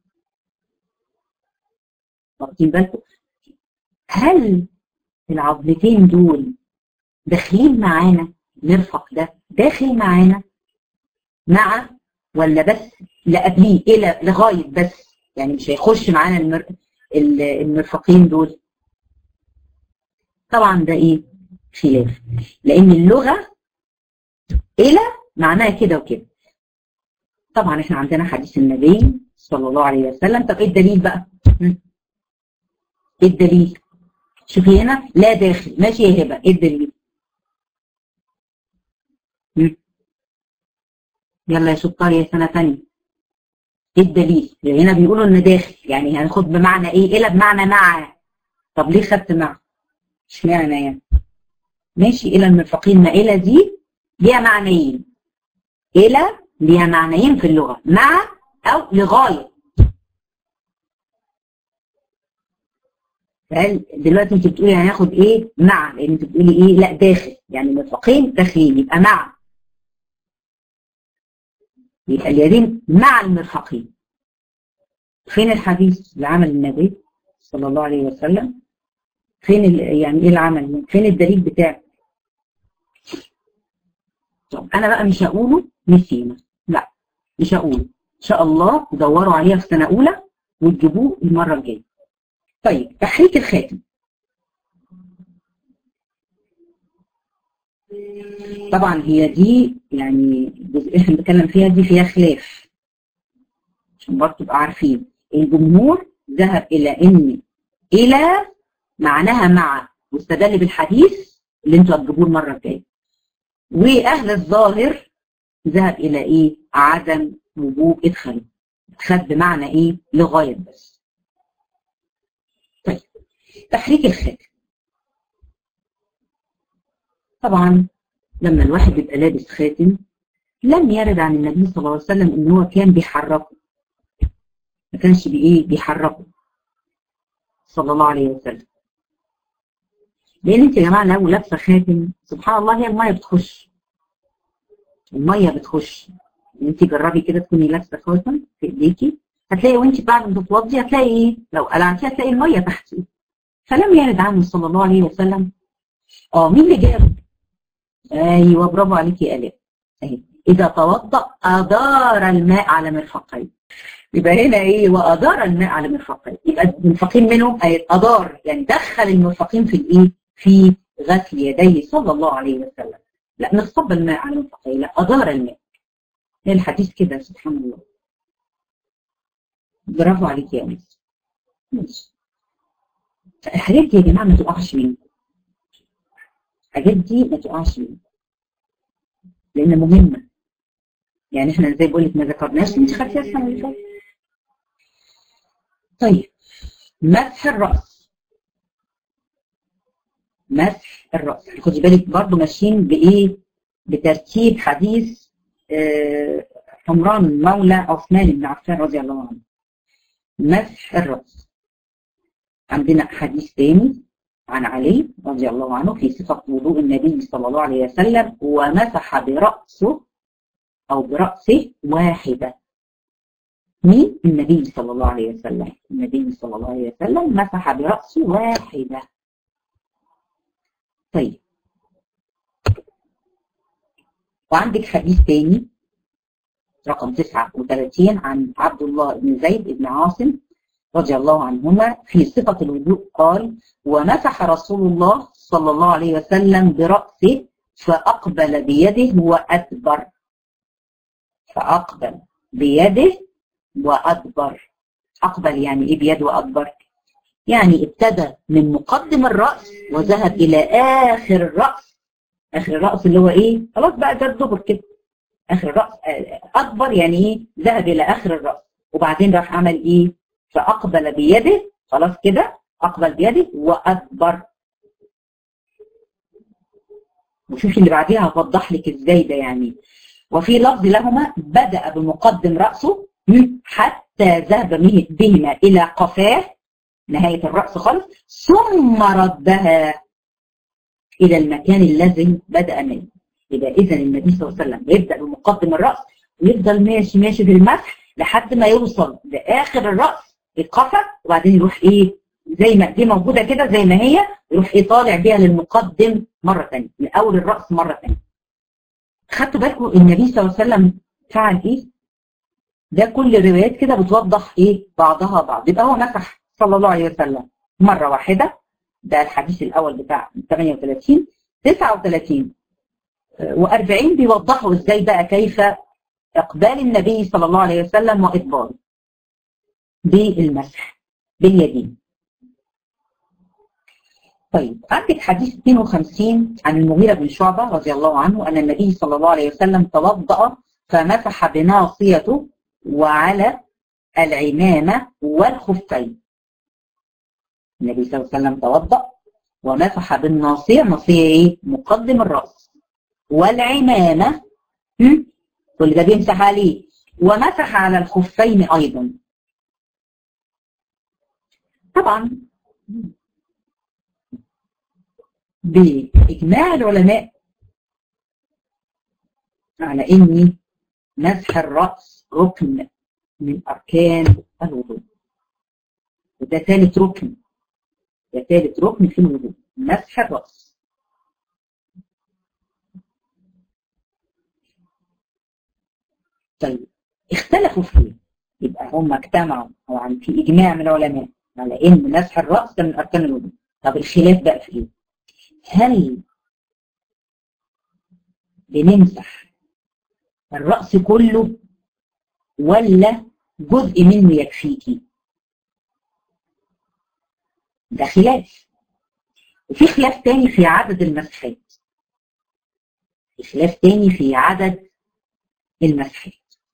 واخدين بالكم هل العظمتين دول داخلين معانا المرفق ده داخل معانا مع ولا بس لا قبليه الى لغايه بس يعني مش هيخش معانا المر... المرفقين دول طبعا ده ايه خلاف لان اللغه الى معناها كده وكده طبعا احنا عندنا حديث النبي صلى الله عليه وسلم طب ايه الدليل بقى ايه الدليل شوفي هنا لا داخل ماشي يا هبه ايه الدليل يلا يا شطار يا سنه ثانيه ايه الدليل هنا بيقولوا ان داخل يعني هناخد بمعنى ايه الى بمعنى مع طب ليه خدت مع اشمعنى يعني ماشي الى المرفقين ما الى دي ليها معنيين الى ليها معنيين في اللغه مع او لغايه فهل دلوقتي انت بتقولي هناخد ايه مع لان انت بتقولي ايه لا داخل يعني مرفقين داخلين يبقى مع يبقى اليدين مع المرفقين فين الحديث اللي عمل النبي صلى الله عليه وسلم فين يعني ايه العمل فين الدليل بتاعه طب انا بقى مش هقوله نسينا لا مش هقوله ان شاء الله تدوروا عليها في سنه اولى وتجيبوه المره الجايه طيب تحريك الخاتم طبعا هي دي يعني الجزئيه اللي بنتكلم فيها دي فيها خلاف عشان برضه تبقوا عارفين الجمهور ذهب الى ان الى معناها مع واستدل بالحديث اللي انتوا هتجيبوه المره الجايه واهل الظاهر ذهب الى ايه عدم وجوب ادخال خد بمعنى ايه لغايه بس طيب تحريك الخاتم طبعا لما الواحد يبقى لابس خاتم لم يرد عن النبي صلى الله عليه وسلم ان هو كان بيحركه ما كانش بايه بيحركه صلى الله عليه وسلم لان انت يا جماعه لو لابسه خاتم سبحان الله هي الميه بتخش الميه بتخش انت جربي كده تكوني لابسه خاتم في ايديكي هتلاقي وانت بعد ما تتوضي هتلاقي ايه لو قلعتيها هتلاقي الميه تحتي فلم يرد عنه صلى الله عليه وسلم اه مين اللي جاب ايوه برافو عليكي يا الاء اهي اذا توضا ادار الماء على مرفقيه يبقى هنا ايه وادار الماء على مرفقيه يبقى المرفقين منهم اي ادار يعني دخل المرفقين في الايه في غسل يديه صلى الله عليه وسلم لا نصب الماء على المرفقيه لا ادار الماء هي الحديث كده سبحان الله برافو عليك يا انس ماشي الحاجات دي يا جماعه ما تقعش منكم الحاجات دي ما تقعش منكم لان مهمه يعني احنا زي بقول لك ما ذكرناش انت خدتيها السنه اللي فاتت طيب مسح الراس مسح الراس خدي بالك برضو ماشيين بايه بترتيب حديث آه حمران مولى عثمان بن عفان رضي الله عنه مسح الراس عندنا حديث تاني عن علي رضي الله عنه في صفة وضوء النبي صلى الله عليه وسلم ومسح برأسه أو برأسه واحدة مين؟ النبي صلى الله عليه وسلم النبي صلى الله عليه وسلم مسح برأسه واحدة طيب وعندك حديث تاني رقم 39 عن عبد الله بن زيد بن عاصم رضي الله عنهما في صفة الوضوء قال ومسح رسول الله صلى الله عليه وسلم برأسه فأقبل بيده وأدبر فأقبل بيده وأدبر أقبل يعني إيه بيد وأدبر يعني ابتدى من مقدم الرأس وذهب إلى آخر الرأس آخر الرأس اللي هو إيه خلاص بقى ده الدبر كده آخر الرأس أكبر يعني إيه ذهب إلى آخر الرأس وبعدين راح عمل إيه فأقبل بيده خلاص كده أقبل بيده وأدبر وشوفي اللي بعديها هوضح لك ازاي ده يعني وفي لفظ لهما بدأ بمقدم رأسه حتى ذهب بهما إلى قفاه نهاية الرأس خالص ثم ردها إلى المكان الذي بدأ منه يبقى إذا النبي صلى الله عليه وسلم يبدأ بمقدم الرأس ويفضل ماشي ماشي بالمسح لحد ما يوصل لآخر الرأس القفا وبعدين يروح إيه زي ما دي موجودة كده زي ما هي يروح إيه طالع بيها للمقدم مرة ثانية من أول الرأس مرة ثانية خدتوا بالكم النبي صلى الله عليه وسلم فعل إيه؟ ده كل الروايات كده بتوضح إيه بعضها بعض يبقى هو مسح صلى الله عليه وسلم مرة واحدة ده الحديث الأول بتاع 38 39 و40 بيوضحوا ازاي بقى كيف اقبال النبي صلى الله عليه وسلم واقباله بالمسح باليدين طيب عندك حديث 52 عن المغيرة بن شعبة رضي الله عنه أن النبي صلى الله عليه وسلم توضأ فمسح بناصيته وعلى العمامة والخفين النبي صلى الله عليه وسلم توضأ ومسح بالناصية ناصية ايه مقدم الرأس والعمامة كل ده بيمسح عليه ومسح على الخفين ايضا طبعا بإجماع العلماء على ان مسح الرأس ركن من أركان الوضوء وده ثالث ركن ده ثالث ركن في الوضوء مسح الرأس طيب اختلفوا فيه يبقى هم اجتمعوا او عن في اجماع من العلماء على ان مسح الراس ده من اركان الوضوء طب الخلاف بقى في ايه هل بنمسح الراس كله ولا جزء منه يكفيكي ده خلاف وفي خلاف تاني في عدد المسحات في خلاف تاني في عدد المسحات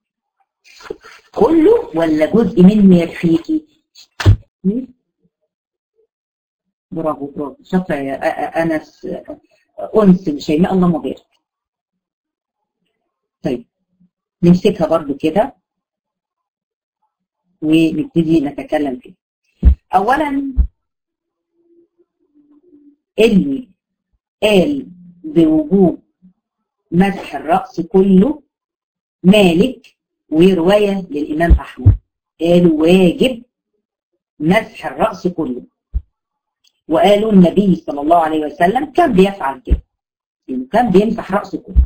كله ولا جزء منه يكفيكي برافو برافو شاطره يا انس انس شيماء اللهم بارك طيب نمسكها برضو كده ونبتدي نتكلم فيه اولا اللي قال بوجوب مسح الرأس كله مالك ورواية للإمام أحمد قالوا واجب مسح الرأس كله وقالوا النبي صلى الله عليه وسلم كان بيفعل كده إنه كان بيمسح رأسه كله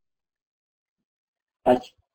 طيب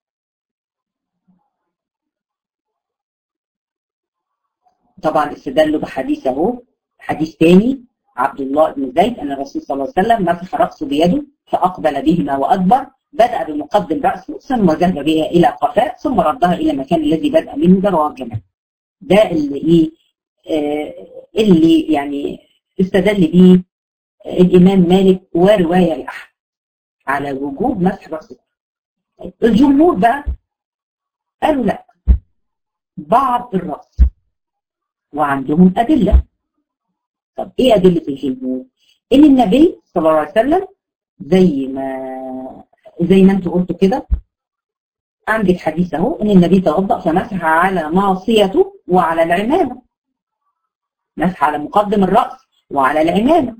طبعا استدلوا بحديث اهو حديث تاني عبد الله بن زيد ان الرسول صلى الله عليه وسلم مسح راسه بيده فاقبل بهما وادبر بدا بمقدم راسه ثم ذهب بها الى قفاء ثم ردها الى المكان الذي بدا منه ده رواه الجماعه ده اللي ايه آه اللي يعني استدل به الامام مالك وروايه الاحد على وجوب مسح راسه الجمهور بقى قالوا لا بعض الراس وعندهم ادله طب ايه ادله الجمهور ان النبي صلى الله عليه وسلم زي ما زي ما انتوا قلتوا كده عندك حديث اهو ان النبي توضا فمسح على ناصيته وعلى العمامه مسح على مقدم الراس وعلى العمامه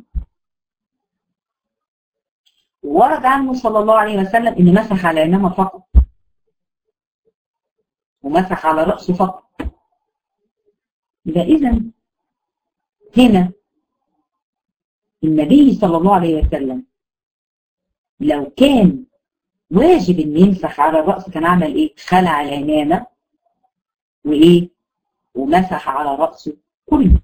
ورد عنه صلى الله عليه وسلم ان مسح على العمامه فقط ومسح على راسه فقط يبقى اذا هنا النبي صلى الله عليه وسلم لو كان واجب ان يمسح على الراس كان عمل ايه خلع العمامه وايه ومسح على راسه كله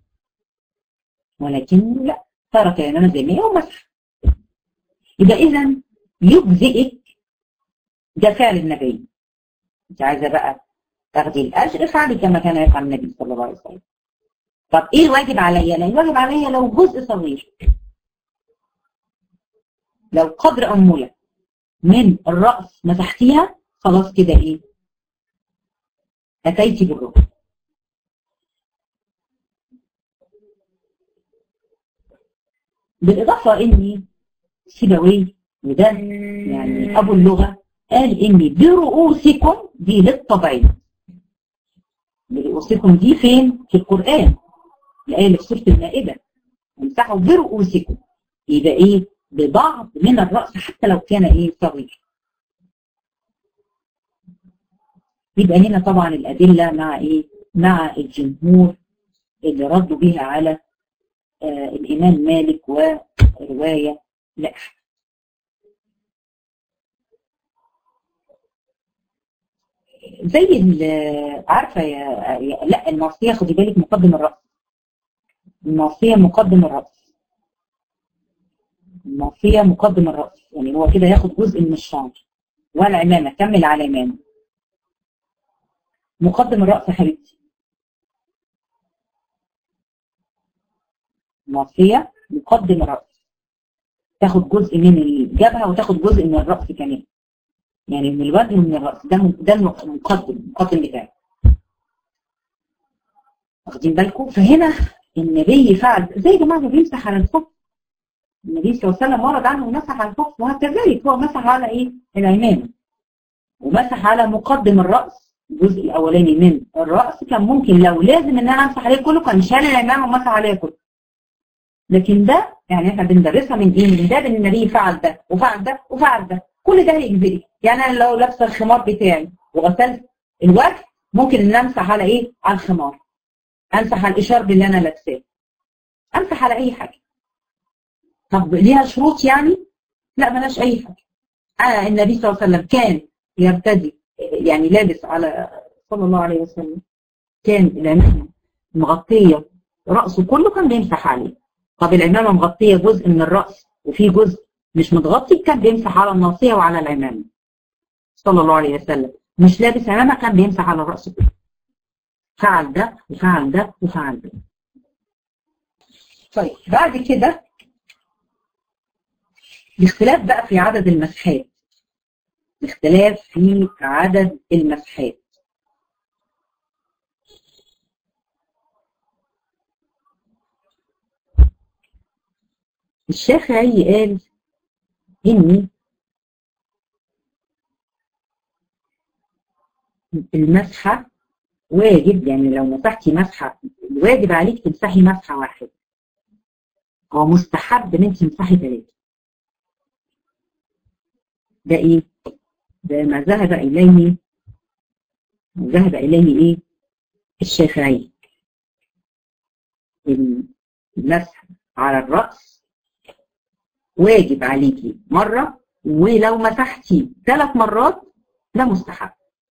ولكن لا ترك العمامه زي ما هي ومسح يبقى اذا يجزئك ده فعل النبي انت عايزه بقى تاخدي الاجر افعلي كما كان يفعل النبي صلى الله عليه وسلم طب ايه الواجب عليا؟ لا الواجب عليا لو جزء صغير لو قدر أنملة من الرأس مسحتيها خلاص كده ايه أتيتي بالركن بالإضافة إني سيبوي وده يعني أبو اللغة قال إني برؤوسكم دي للطبيعي برؤوسكم دي فين؟ في القرآن الآية اللي في سورة المائدة امسحوا برؤوسكم يبقى إيه؟ ببعض من الرأس حتى لو كان إيه صغير يبقى هنا طبعا الأدلة مع إيه؟ مع الجمهور اللي ردوا بيها على آه الإمام مالك ورواية لأحمد زي عارفة يا لا المعصية خدي بالك مقدم الرأس المعصية مقدم الرأس المعصية مقدم الرأس يعني هو كده ياخد جزء من الشعر والعمامة كمل على العمامة مقدم الرأس يا حبيبتي المعصية مقدم الرأس تاخد جزء من الجبهة وتاخد جزء من الرأس كمان يعني من الوجه ومن الرأس ده ده المقدم المقدم بتاعه واخدين بالكم فهنا النبي فعل زي يا جماعه بيمسح على الخف النبي صلى الله عليه وسلم ورد عنه مسح على الخف وهكذلك هو مسح على ايه؟ العمامه ومسح على مقدم الراس الجزء الاولاني من الراس كان ممكن لو لازم ان انا امسح عليه كله كان شال العمامه ومسح عليه كله لكن ده يعني احنا بندرسها من ايه؟ من باب ان النبي فعل ده وفعل ده وفعل ده كل ده هيجبري يعني انا لو لابسه الخمار بتاعي وغسلت الوجه ممكن ان امسح على ايه؟ على الخمار امسح على الاشارب اللي انا لابساه امسح على اي حاجه طب ليها شروط يعني؟ لا ملاش اي حاجه آه النبي صلى الله عليه وسلم كان يرتدي يعني لابس على صلى الله عليه وسلم كان العمامه مغطيه راسه كله كان بيمسح عليه طب العمامه مغطيه جزء من الراس وفي جزء مش متغطي كان بيمسح على الناصيه وعلى العمامه صلى الله عليه وسلم مش لابس عمامه كان بيمسح على الراس كله فعل ده وفعل ده وفعل ده طيب بعد كده الاختلاف بقى في عدد المسحات الاختلاف في عدد المسحات الشافعي قال إن المسحة واجب يعني لو مسحتي مسحة الواجب عليك تمسحي مسحة واحدة هو مستحب ان انت تمسحي ثلاثة ده ايه؟ ده ما ذهب اليه ما ذهب اليه ايه؟ الشافعي المسح على الرأس واجب عليكي مرة ولو مسحتي ثلاث مرات ده مستحب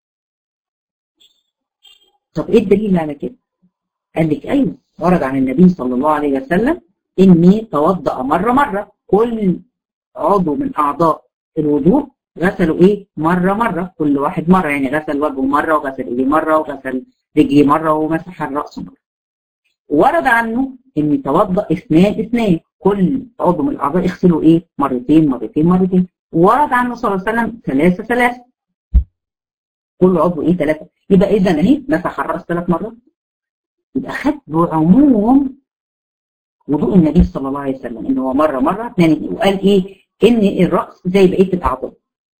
طب ايه الدليل على كده؟ قال لك ايوه ورد عن النبي صلى الله عليه وسلم اني توضأ مرة مرة كل عضو من اعضاء الوضوء غسلوا ايه؟ مرة مرة كل واحد مرة يعني غسل وجهه مرة وغسل ايديه مرة وغسل رجليه مرة ومسح الرأس مرة. ورد عنه ان توضأ اثنان اثنان كل عضو من الاعضاء يغسلوا ايه؟ مرتين مرتين مرتين. ورد عنه صلى الله عليه وسلم ثلاثة ثلاثة. كل عضو ايه ثلاثة. يبقى اذا اهي مسح الرأس ثلاث مرات. يبقى خد بعموم وضوء النبي صلى الله عليه وسلم ان هو مره مره اثنين وقال ايه؟ ان الراس زي بقيه الاعضاء.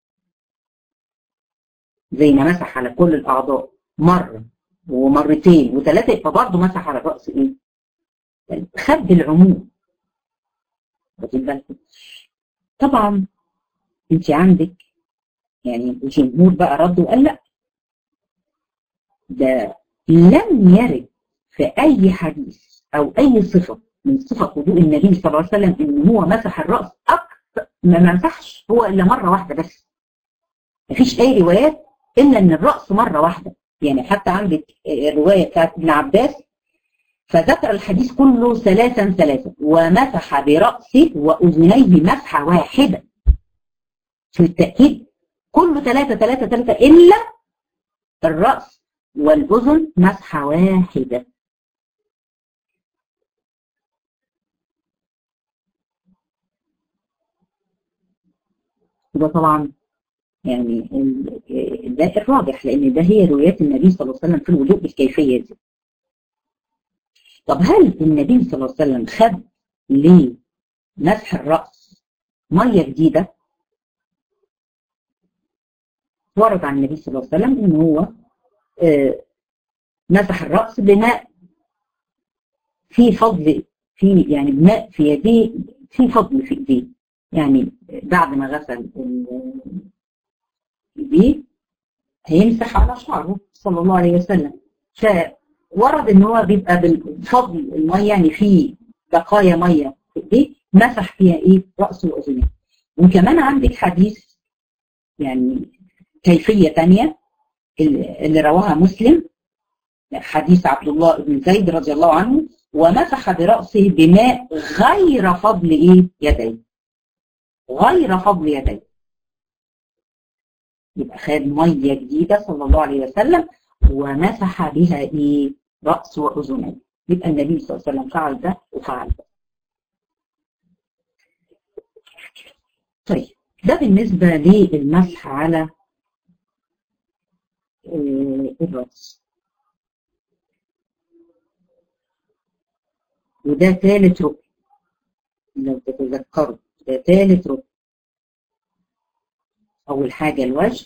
زي ما مسح على كل الاعضاء مره ومرتين وثلاثه يبقى برضه مسح على الراس ايه؟ خد العموم. واخدين بالكم؟ طبعا انت عندك يعني الجمهور بقى رد وقال لا ده لم يرد في اي حديث او اي صفه من صفه وضوء النبي صلى الله عليه وسلم ان هو مسح الراس اكثر ما مسحش هو الا مره واحده بس مفيش اي روايات الا ان الراس مره واحده يعني حتى عندك الروايه بتاعت ابن عباس فذكر الحديث كله ثلاثا ثلاثا ومسح براسه واذنيه مسحه واحده في التاكيد كله ثلاثه ثلاثه ثلاثه الا الراس والاذن مسحه واحده ده طبعا يعني ده الراجح لان ده هي روايات النبي صلى الله عليه وسلم في الوضوء بالكيفيه دي. طب هل النبي صلى الله عليه وسلم خد لمسح الراس ميه جديده؟ ورد عن النبي صلى الله عليه وسلم ان هو آه مسح الراس بماء في فضل في يعني بماء في يديه في فضل في ايديه يعني بعد ما غسل ايديه هيمسح على شعره صلى الله عليه وسلم فورد ان هو بيبقى بالفضل الميه يعني في بقايا ميه في ايديه مسح فيها ايه راسه واذنيه وكمان عندك حديث يعني كيفيه ثانيه اللي رواها مسلم حديث عبد الله بن زيد رضي الله عنه ومسح براسه بماء غير فضل ايه يديه غير فضل يديه يبقى خد ميه جديده صلى الله عليه وسلم ومسح بها ايه راس واذنيه يبقى النبي صلى الله عليه وسلم فعل ده وفعل ده طيب ده بالنسبه للمسح على الراس وده ثالث ركن لو تتذكروا ده ثالث ركن أول حاجة الوجه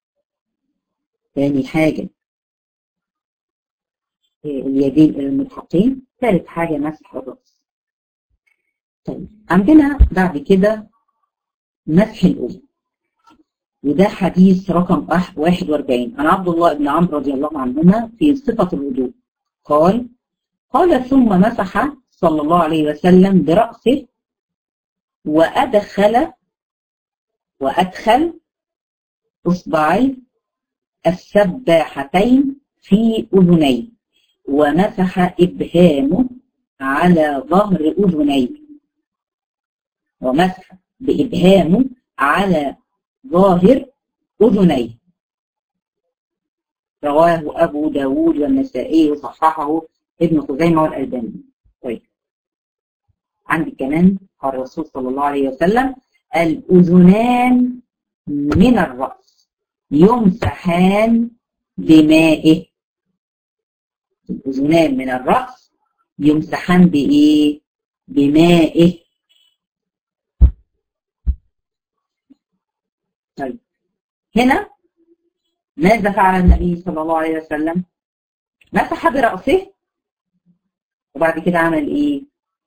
ثاني حاجة اليدين إلى المرفقين ثالث حاجة مسح الرأس طيب عندنا بعد كده مسح الأذن وده حديث رقم 41 عن عبد الله بن عمرو رضي الله عنهما في صفة الوضوء قال قال ثم مسح صلى الله عليه وسلم برأسه وأدخل وأدخل إصبعي السباحتين في أذنيه ومسح إبهامه على ظهر أذنيه ومسح بإبهامه على ظاهر أذنيه رواه أبو داود والنسائي وصححه ابن خزيمة والألباني طيب عندي كمان قال الرسول صلى الله عليه وسلم الأذنان من الرأس يمسحان بمائه الأذنان من الرأس يمسحان بإيه؟ بمائه طيب هنا ماذا فعل النبي صلى الله عليه وسلم؟ مسح برأسه وبعد كده عمل إيه؟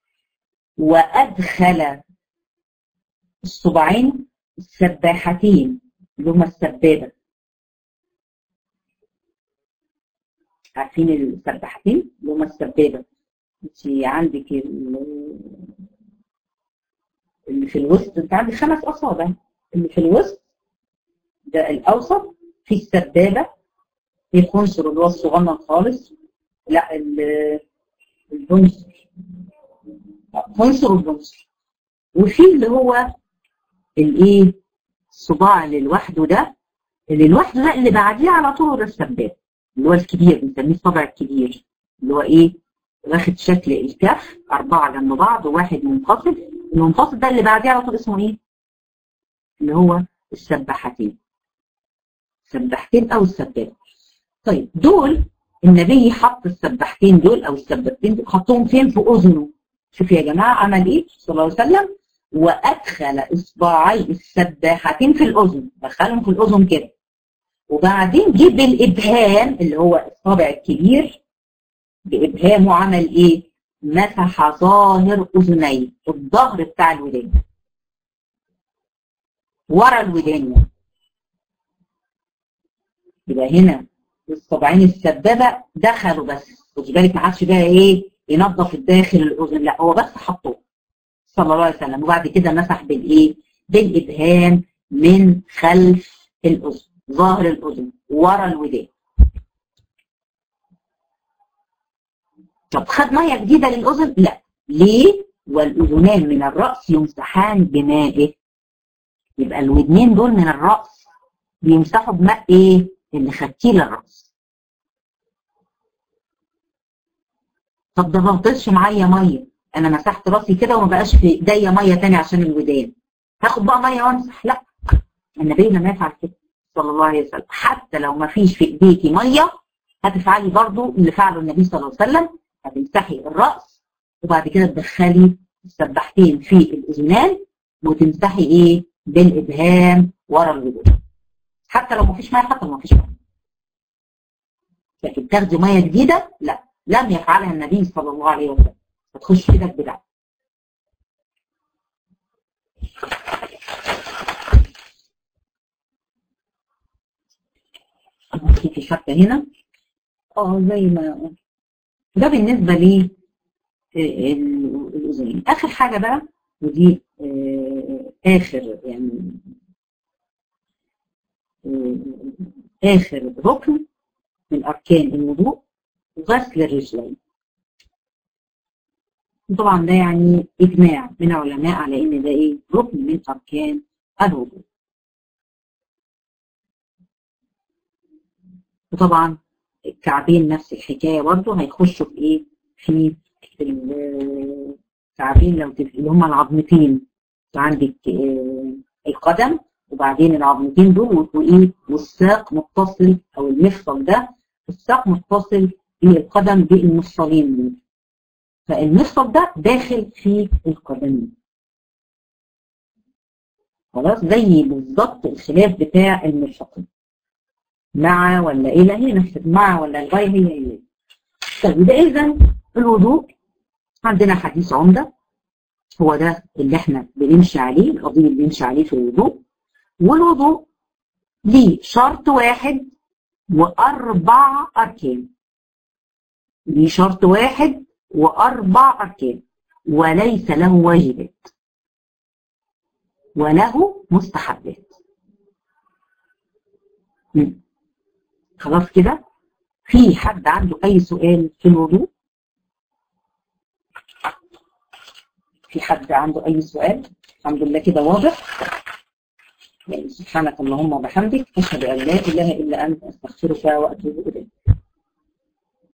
وأدخل الصباعين السباحتين اللي هما السبابة عارفين السباحتين اللي هما السبابة انت عندك اللي في الوسط انت عندك خمس أصابع اللي في الوسط ده الأوسط في السبابة في الخنصر اللي هو الصغنن خالص لا البنصر خنصر والبنصر وفي اللي هو الايه الصباع اللي لوحده ده اللي لوحده ده اللي بعديه على طول السباب اللي هو الكبير بنسميه الصبع الكبير اللي هو ايه واخد شكل الكف أربعة جنب بعض وواحد منفصل المنفصل ده اللي بعديه على طول اسمه ايه؟ اللي هو السباحتين سباحتين أو السبابة طيب دول النبي حط السباحتين دول أو السبابتين دول حطهم فين في أذنه شوف يا جماعة عمل ايه صلى الله عليه وسلم وأدخل إصبعي السباحتين في الأذن دخلهم في الأذن كده وبعدين جيب الإبهام اللي هو الصابع الكبير بإبهامه عمل إيه؟ مسح ظاهر أذنيه الظهر بتاع الودان ورا الودان يعني. يبقى هنا الصبعين السبابة دخلوا بس خدي بالك ما عادش بقى إيه ينظف الداخل الأذن لا هو بس حطوه صلى الله عليه وسلم وبعد كده مسح بالايه بالابهام من خلف الاذن ظاهر الاذن ورا الودان طب خد ميه جديده للاذن لا ليه والاذنان من الراس يمسحان بمائه يبقى الودنين دول من الراس بيمسحوا بماء ايه اللي خدتيه للراس طب ده ما بطلش معايا ميه انا مسحت راسي كده وما بقاش في ايديا ميه تاني عشان الودان هاخد بقى ميه وامسح لا النبي لم يفعل كده صلى الله عليه وسلم حتى لو ما فيش في ايديكي ميه هتفعلي برضو اللي فعله النبي صلى الله عليه وسلم هتمسحي الراس وبعد كده تدخلي السباحتين في الاذنان وتمسحي ايه بالابهام ورا الودان حتى لو ما فيش ميه حتى لو ما فيش ميه لكن تاخدي ميه جديده لا لم يفعلها النبي صلى الله عليه وسلم هتخش كده بدعة في شرطة هنا اه زي ما ده بالنسبة لي الأذنين آخر حاجة بقى ودي آخر يعني آخر ركن من أركان الوضوء غسل الرجلين طبعا ده يعني إجماع من العلماء على إن ده إيه ركن من أركان الوضوء وطبعا الكعبين نفس الحكاية برضه هيخشوا في إيه في الكعبين لو اللي هما العظمتين عندك القدم وبعدين العظمتين دول وايه والساق متصل او المفصل ده الساق متصل بالقدم بالمفصلين دول فالمفصل ده داخل في القدمين خلاص زي بالظبط الخلاف بتاع المرفقين مع ولا ايه لا هي نفس مع ولا الغايه هي هي طيب يبقى اذا الوضوء عندنا حديث عمده هو ده اللي احنا بنمشي عليه القضيه اللي بنمشي عليه في الوضوء والوضوء ليه شرط واحد واربع اركان ليه شرط واحد واربع اركان وليس له واجبات وله مستحبات خلاص كده في حد عنده اي سؤال في الوضوء في حد عنده اي سؤال الحمد لله كده واضح يعني سبحانك اللهم وبحمدك اشهد ان لا اله الا انت استغفرك واتوب اليك